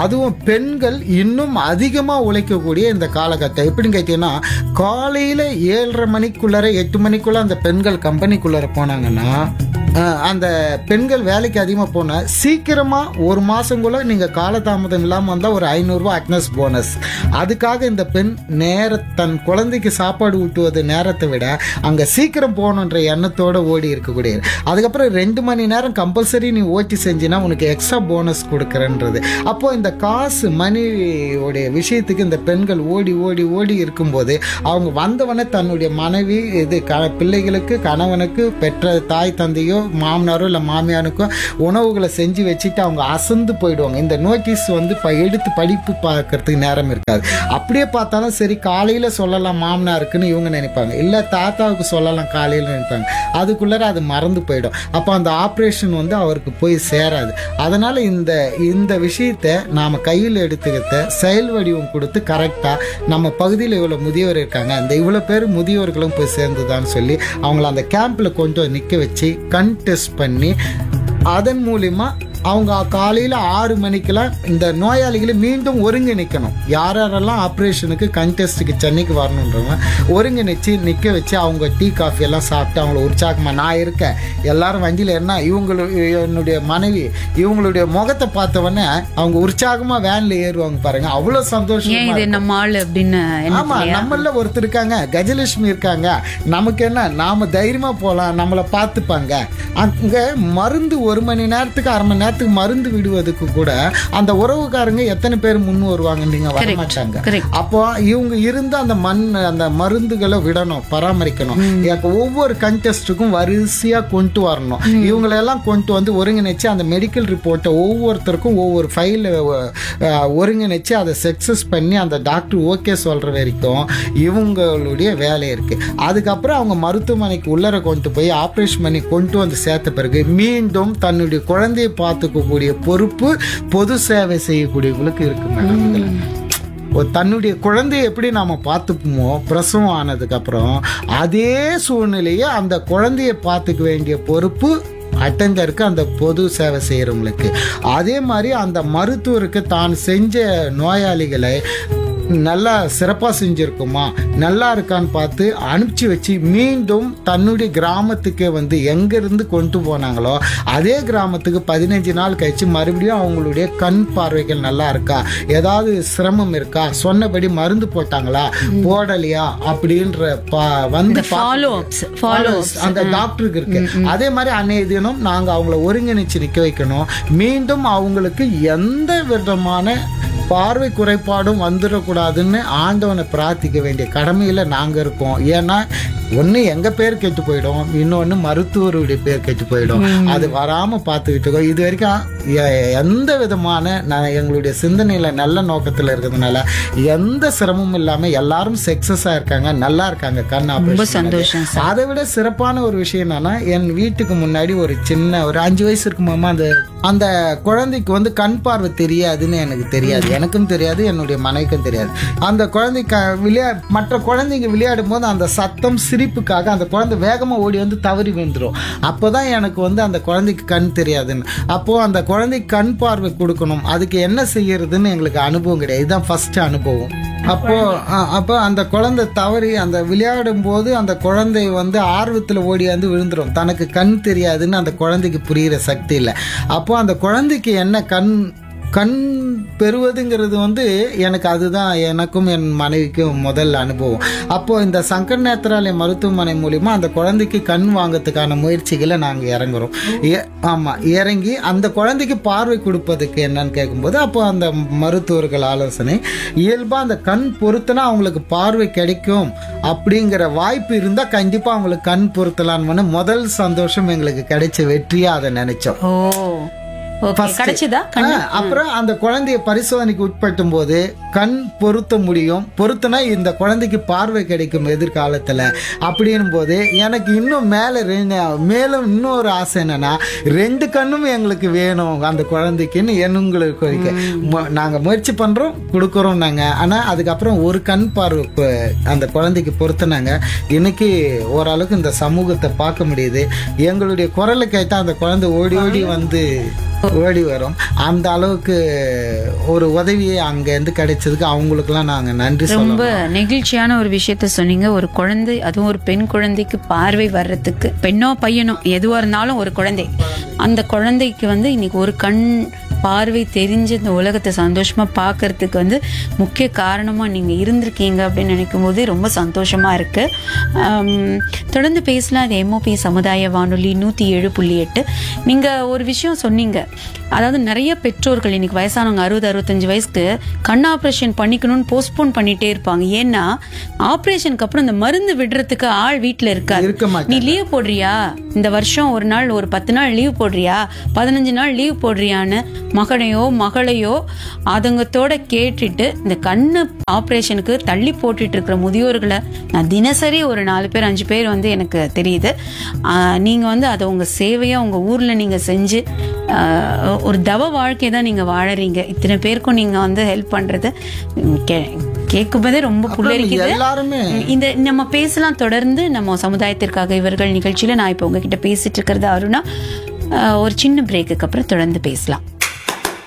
பெண்கள் இன்னும் அதிகமா உழைக்கக்கூடிய இந்த காலகட்டம் எப்படின்னு கேட்டீங்கன்னா காலையில ஏழரை மணிக்குள்ளார எட்டு மணிக்குள்ள அந்த பெண்கள் கம்பெனிக்குள்ளார போனாங்கன்னா அஹ், அந்த பெண்கள் வேலைக்கு அதிகமாக போன சீக்கிரமா ஒரு மாசங்குள்ள நீங்க காலதாமதம் இல்லாம வந்தா ஒரு ஐநூறுரூவா அட்னஸ் போனஸ் அதுக்காக இந்த பெண் நேர தன் குழந்தைக்கு சாப்பாடு ஊட்டுவது நேரத்தை விட அங்க சீக்கிரம் போகணுன்ற எண்ணத்தோட ஓடி இருக்கக்கூடிய அதுக்கப்புறம் ரெண்டு மணி நேரம் கம்பல்சரி நீ ஓட்டி செஞ்சினா உனக்கு எக்ஸ்ட்ரா போனஸ் கொடுக்குறன்றது அப்போ இந்த காசு மனைவியோடைய விஷயத்துக்கு இந்த பெண்கள் ஓடி ஓடி ஓடி இருக்கும்போது அவங்க வந்தவனே தன்னுடைய மனைவி இது க பிள்ளைகளுக்கு கணவனுக்கு பெற்ற தாய் தந்தையோ மாமனாரோ இல்லை மாமியாருக்கோ உணவுகளை செஞ்சு வச்சுட்டு அவங்க அசந்து போயிடுவாங்க இந்த நோட்டீஸ் வந்து இப்போ எடுத்து படிப்பு பார்க்கறதுக்கு நேரம் இருக்காது அப்படியே பார்த்தாலும் சரி காலையில் சொல்லலாம் மாமனாருக்குன்னு இவங்க நினைப்பாங்க இல்லை தாத்தாவுக்கு சொல்லலாம் காலையில் நினைப்பாங்க அதுக்குள்ளார அது மறந்து போயிடும் அப்போ அந்த ஆப்ரேஷன் வந்து அவருக்கு போய் சேராது அதனால இந்த இந்த விஷயத்தை நாம் கையில் எடுத்துக்கிட்ட செயல் வடிவம் கொடுத்து கரெக்டாக நம்ம பகுதியில் இவ்வளோ முதியோர் இருக்காங்க அந்த இவ்வளோ பேர் முதியோர்களும் போய் சேர்ந்துதான்னு சொல்லி அவங்கள அந்த கேம்பில் கொண்டு வந்து நிற்க வச்சு கண் டெஸ்ட் பண்ணி அதன் மூலிமா அவங்க காலையில் ஆறு மணிக்கெல்லாம் இந்த நோயாளிகளை மீண்டும் ஒருங்கிணைக்கணும் யார் யாரெல்லாம் ஆப்ரேஷனுக்கு கண் டெஸ்ட்டுக்கு சென்னைக்கு வரணுன்றவங்க ஒருங்கிணைச்சு நிற்க வச்சு அவங்க டீ காஃபி எல்லாம் சாப்பிட்டு அவங்கள உற்சாகமாக நான் இருக்கேன் எல்லாரும் வண்டியில் என்ன இவங்களு என்னுடைய மனைவி இவங்களுடைய முகத்தை பார்த்த உடனே அவங்க உற்சாகமாக வேனில் ஏறுவாங்க பாருங்க அவ்வளோ சந்தோஷம் ஏன் இது நம்ம ஆளு அப்படின்னு என்ன ஆமா நம்மள ஒருத்தர் இருக்காங்க கஜலட்சுமி இருக்காங்க நமக்கு என்ன நாம தைரியமா போலாம் நம்மளை பார்த்துப்பாங்க அங்க மருந்து ஒரு மணி நேரத்துக்கு அரை மணி நேரத்துக்கு மருந்து விடுவதுக்கு கூட அந்த உறவுக்காரங்க எத்தனை பேர் முன் வருவாங்க நீங்க வரமாட்டாங்க correct. அப்போ இவங்க இருந்து அந்த மண் அந்த மருந்துகளை விடணும் பராமரிக்கணும் எனக்கு ஒவ்வொரு கண்டெஸ்ட்டுக்கும் வரிசையா கொண்டு வரணும் இவங்களெல்லாம் கொண்டு வந்து ஒருங்கிணைச்சு அந்த மெடிக்கல் ரிப்போர்ட்டை ஒவ்வொருத்தருக்கும் ஒவ்வொரு ஃபைல் ஒருங்கிணைச்சு அதை சக்சஸ் பண்ணி அந்த டாக்டர் ஓகே சொல்ற வரைக்கும் இவங்களுடைய வேலை இருக்கு அதுக்கப்புறம் அவங்க மருத்துவமனைக்கு உள்ளர கொண்டு போய் ஆப்ரேஷன் பண்ணி கொண்டு வந்து சேர்த்த பிறகு மீண்டும் தன்னுடைய குழந்தையை பார்த்துக்கக்கூடிய பொறுப்பு பொது சேவை செய்யக்கூடியவங்களுக்கு இருக்கு மேடம் இதுல ஒரு தன்னுடைய குழந்தையை எப்படி நாம பார்த்துப்போமோ பிரசவம் ஆனதுக்கு அப்புறம் அதே சூழ்நிலையை அந்த குழந்தையை பார்த்துக்க வேண்டிய பொறுப்பு அட்டெண்டருக்கு அந்த பொது சேவை செய்கிறவங்களுக்கு அதே மாதிரி அந்த மருத்துவருக்கு தான் செஞ்ச நோயாளிகளை நல்லா சிறப்பாக செஞ்சுருக்குமா நல்லா இருக்கான்னு பார்த்து அனுப்பிச்சு வச்சு மீண்டும் தன்னுடைய கிராமத்துக்கே வந்து எங்கேருந்து கொண்டு போனாங்களோ அதே கிராமத்துக்கு பதினஞ்சு நாள் கழிச்சு மறுபடியும் அவங்களுடைய கண் பார்வைகள் நல்லா இருக்கா ஏதாவது சிரமம் இருக்கா சொன்னபடி மருந்து போட்டாங்களா போடலையா அப்படின்ற பா வந்து பா- ஃபாலோ அப்ஸ் ஃபாலோ Follows அந்த டாக்டருக்கு இருக்கு அதே மாதிரி அன்னைய தினம் நாங்க அவங்கள ஒருங்கிணைச்சு நிக்க வைக்கணும் மீண்டும் அவங்களுக்கு எந்த விதமான பார்வை குறைபாடும் வந்துடக்கூடாதுன்னு ஆண்டவனை பிரார்த்திக்க வேண்டிய கடமையில நாங்க இருக்கோம் ஏன்னா ஒண்ணு எங்க பேர் கெட்டு போயிடும் இன்னொன்னு மருத்துவருடைய பேர் கெட்டு போயிடும் அது வராம பார்த்துக்கிட்டு இருக்கோம் இது வரைக்கும் எ- எந்த விதமான நான் எங்களுடைய சிந்தனையில நல்ல நோக்கத்துல இருக்கிறதுனால எந்த சிரமமும் இல்லாம எல்லாரும் சக்சஸா இருக்காங்க நல்லா இருக்காங்க கண் ரொம்ப ஆபரேஷன் சந்தோஷம் சார் அதை விட சிறப்பான ஒரு விஷயம் என்னன்னா என் வீட்டுக்கு முன்னாடி ஒரு சின்ன ஒரு அஞ்சு வயசு இருக்குமாமா அந்த அந்த குழந்தைக்கு வந்து கண் பார்வை தெரியாதுன்னு எனக்கு தெரியாது எனக்கும் தெரியாது என்னுடைய மனைவிக்கும் தெரியாது அந்த குழந்தை க விளையா மற்ற குழந்தைங்க விளையாடும் போது அந்த சத்தம் சிரிப்புக்காக அந்த குழந்தை வேகமா ஓடி வந்து தவறி விழுந்துரும் அப்போதான் எனக்கு வந்து அந்த குழந்தைக்கு கண் தெரியாதுன்னு அப்போ அந்த குழந்தைக்கு கண் பார்வை கொடுக்கணும் அதுக்கு என்ன செய்யறதுன்னு எங்களுக்கு அனுபவம் கிடையாது இதுதான் ஃபர்ஸ்ட் அனுபவம் அப்போ அ- அப்போ அந்த குழந்தை தவறி அந்த விளையாடும் போது அந்த குழந்தை வந்து ஆர்வத்தில் ஓடியாந்து விழுந்துரும் தனக்கு கண் தெரியாதுன்னு அந்த குழந்தைக்கு புரியிற சக்தி இல்லை அப்போ அந்த குழந்தைக்கு என்ன கண் கண் பெறுவதுங்கிறது வந்து எனக்கு அதுதான் எனக்கும் என் மனைவிக்கும் முதல் அனுபவம் அப்போ இந்த சங்கர் நேத்ராலய மருத்துவமனை மூலியமா அந்த குழந்தைக்கு கண் வாங்கறதுக்கான முயற்சிகளை நாங்கள் இறங்குறோம் ஏ- ஆமா இறங்கி அந்த குழந்தைக்கு பார்வை கொடுப்பதுக்கு என்னன்னு கேட்கும்போது அப்போ அந்த மருத்துவர்கள் ஆலோசனை இயல்பா அந்த கண் பொருத்தினா அவங்களுக்கு பார்வை கிடைக்கும் அப்படிங்கிற வாய்ப்பு இருந்தா கண்டிப்பா அவங்களுக்கு கண் பொருத்தலான்னு முதல் சந்தோஷம் எங்களுக்கு கிடைச்ச வெற்றியா அதை நினைச்சோம் ஓ ஓகே First. கிடைச்சதா கண் ஆ, அப்புறம் அந்த குழந்தைய பரிசோதனைக்கு உட்படுத்தும் போது கண் பொருத்த முடியும் பொருத்தினா இந்த குழந்தைக்கு பார்வை கிடைக்கும் எதிர்காலத்துல அப்படின்னும் போது எனக்கு இன்னும் மேல ரெண்டு- மேலும் இன்னொரு ஆசை என்னன்னா ரெண்டு கண்ணும் எங்களுக்கு வேணும் அந்த குழந்தைக்குன்னு எங்களுக்கு கோரிக்கை மு- நாங்க முயற்சி பண்றோம் கொடுக்குறோம் நாங்க ஆனா அதுக்கப்புறம் ஒரு கண் பார்வை ப- அந்த குழந்தைக்கு பொருத்தினாங்க இன்னைக்கு ஓரளவுக்கு இந்த சமூகத்தை பார்க்க முடியுது எங்களுடைய குரலை கேட்டா அந்த குழந்தை ஓடி ஓடி வந்து ஓடி வரும் அந்த அளவுக்கு ஒரு உதவியை அங்கேருந்து கிடைச்சதுக்கு அவங்களுக்குலாம் நாங்கள் நன்றி ரொம்ப சொல்லணும் நெகிழ்ச்சியான ஒரு விஷயத்த சொன்னீங்க ஒரு குழந்தை அதுவும் ஒரு பெண் குழந்தைக்கு பார்வை வர்றதுக்கு பெண்ணோ பையனோ எதுவா இருந்தாலும் ஒரு குழந்தை அந்த குழந்தைக்கு வந்து இன்னைக்கு ஒரு கண் பார்வை தெரிஞ்சு இந்த உலகத்தை சந்தோஷமா பார்க்கறதுக்கு வந்து முக்கிய காரணமா நீங்க இருந்திருக்கீங்க அப்படின்னு நினைக்கும் போது ரொம்ப சந்தோஷமா இருக்கு ஆம், தொடர்ந்து பேசலாம் அது எம்ஓபி சமுதாய வானொலி நூத்தி ஏழு புள்ளி எட்டு நீங்க ஒரு விஷயம் சொன்னீங்க அதாவது நிறைய பெற்றோர்கள் இன்னைக்கு வயசானவங்க அறுபது அறுபத்தஞ்சு வயசுக்கு கண் ஆப்ரேஷன் பண்ணிக்கணும்னு போஸ்ட்போன் பண்ணிட்டே இருப்பாங்க ஏன்னா ஆப்ரேஷனுக்கு அப்புறம் இந்த மருந்து விடுறதுக்கு ஆள் வீட்டுல இருக்காது இருக்க மாட்டாங்க. நீ லீவ் போடுறியா இந்த வருஷம் ஒரு நாள் ஒரு பத்து நாள் லீவ் போடுறியா பதினஞ்சு நாள் லீவ் போடுறியான்னு மகனையோ மகளையோ ஆதங்கத்தோட கேட்டுட்டு இந்த கண்ணு ஆப்ரேஷனுக்கு தள்ளி போட்டுட்டு இருக்கிற முதியோர்களை நான் தினசரி ஒரு நாலு பேர் அஞ்சு பேர் வந்து எனக்கு தெரியுது ஆஹ் நீங்க வந்து அதை உங்க சேவையா உங்க ஊர்ல நீங்க செஞ்சு ஆஹ் ஒரு தவ வாழ்க்கை தான் நீங்க வாழறீங்க இத்தனை பேருக்கும் நீங்க வந்து ஹெல்ப் பண்றது உம், கே- கேட்கும்போதே ரொம்ப புல்லரிக்குது எல்லாருமே இந்த நம்ம பேசலாம் தொடர்ந்து நம்ம சமுதாயத்திற்காக இவர்கள் நிகழ்ச்சியில நான் இப்போ உங்ககிட்ட பேசிட்டு இருக்கிறது அருணா அஹ், ஒரு சின்ன பிரேக்குக்கு அப்புறம் தொடர்ந்து பேசலாம்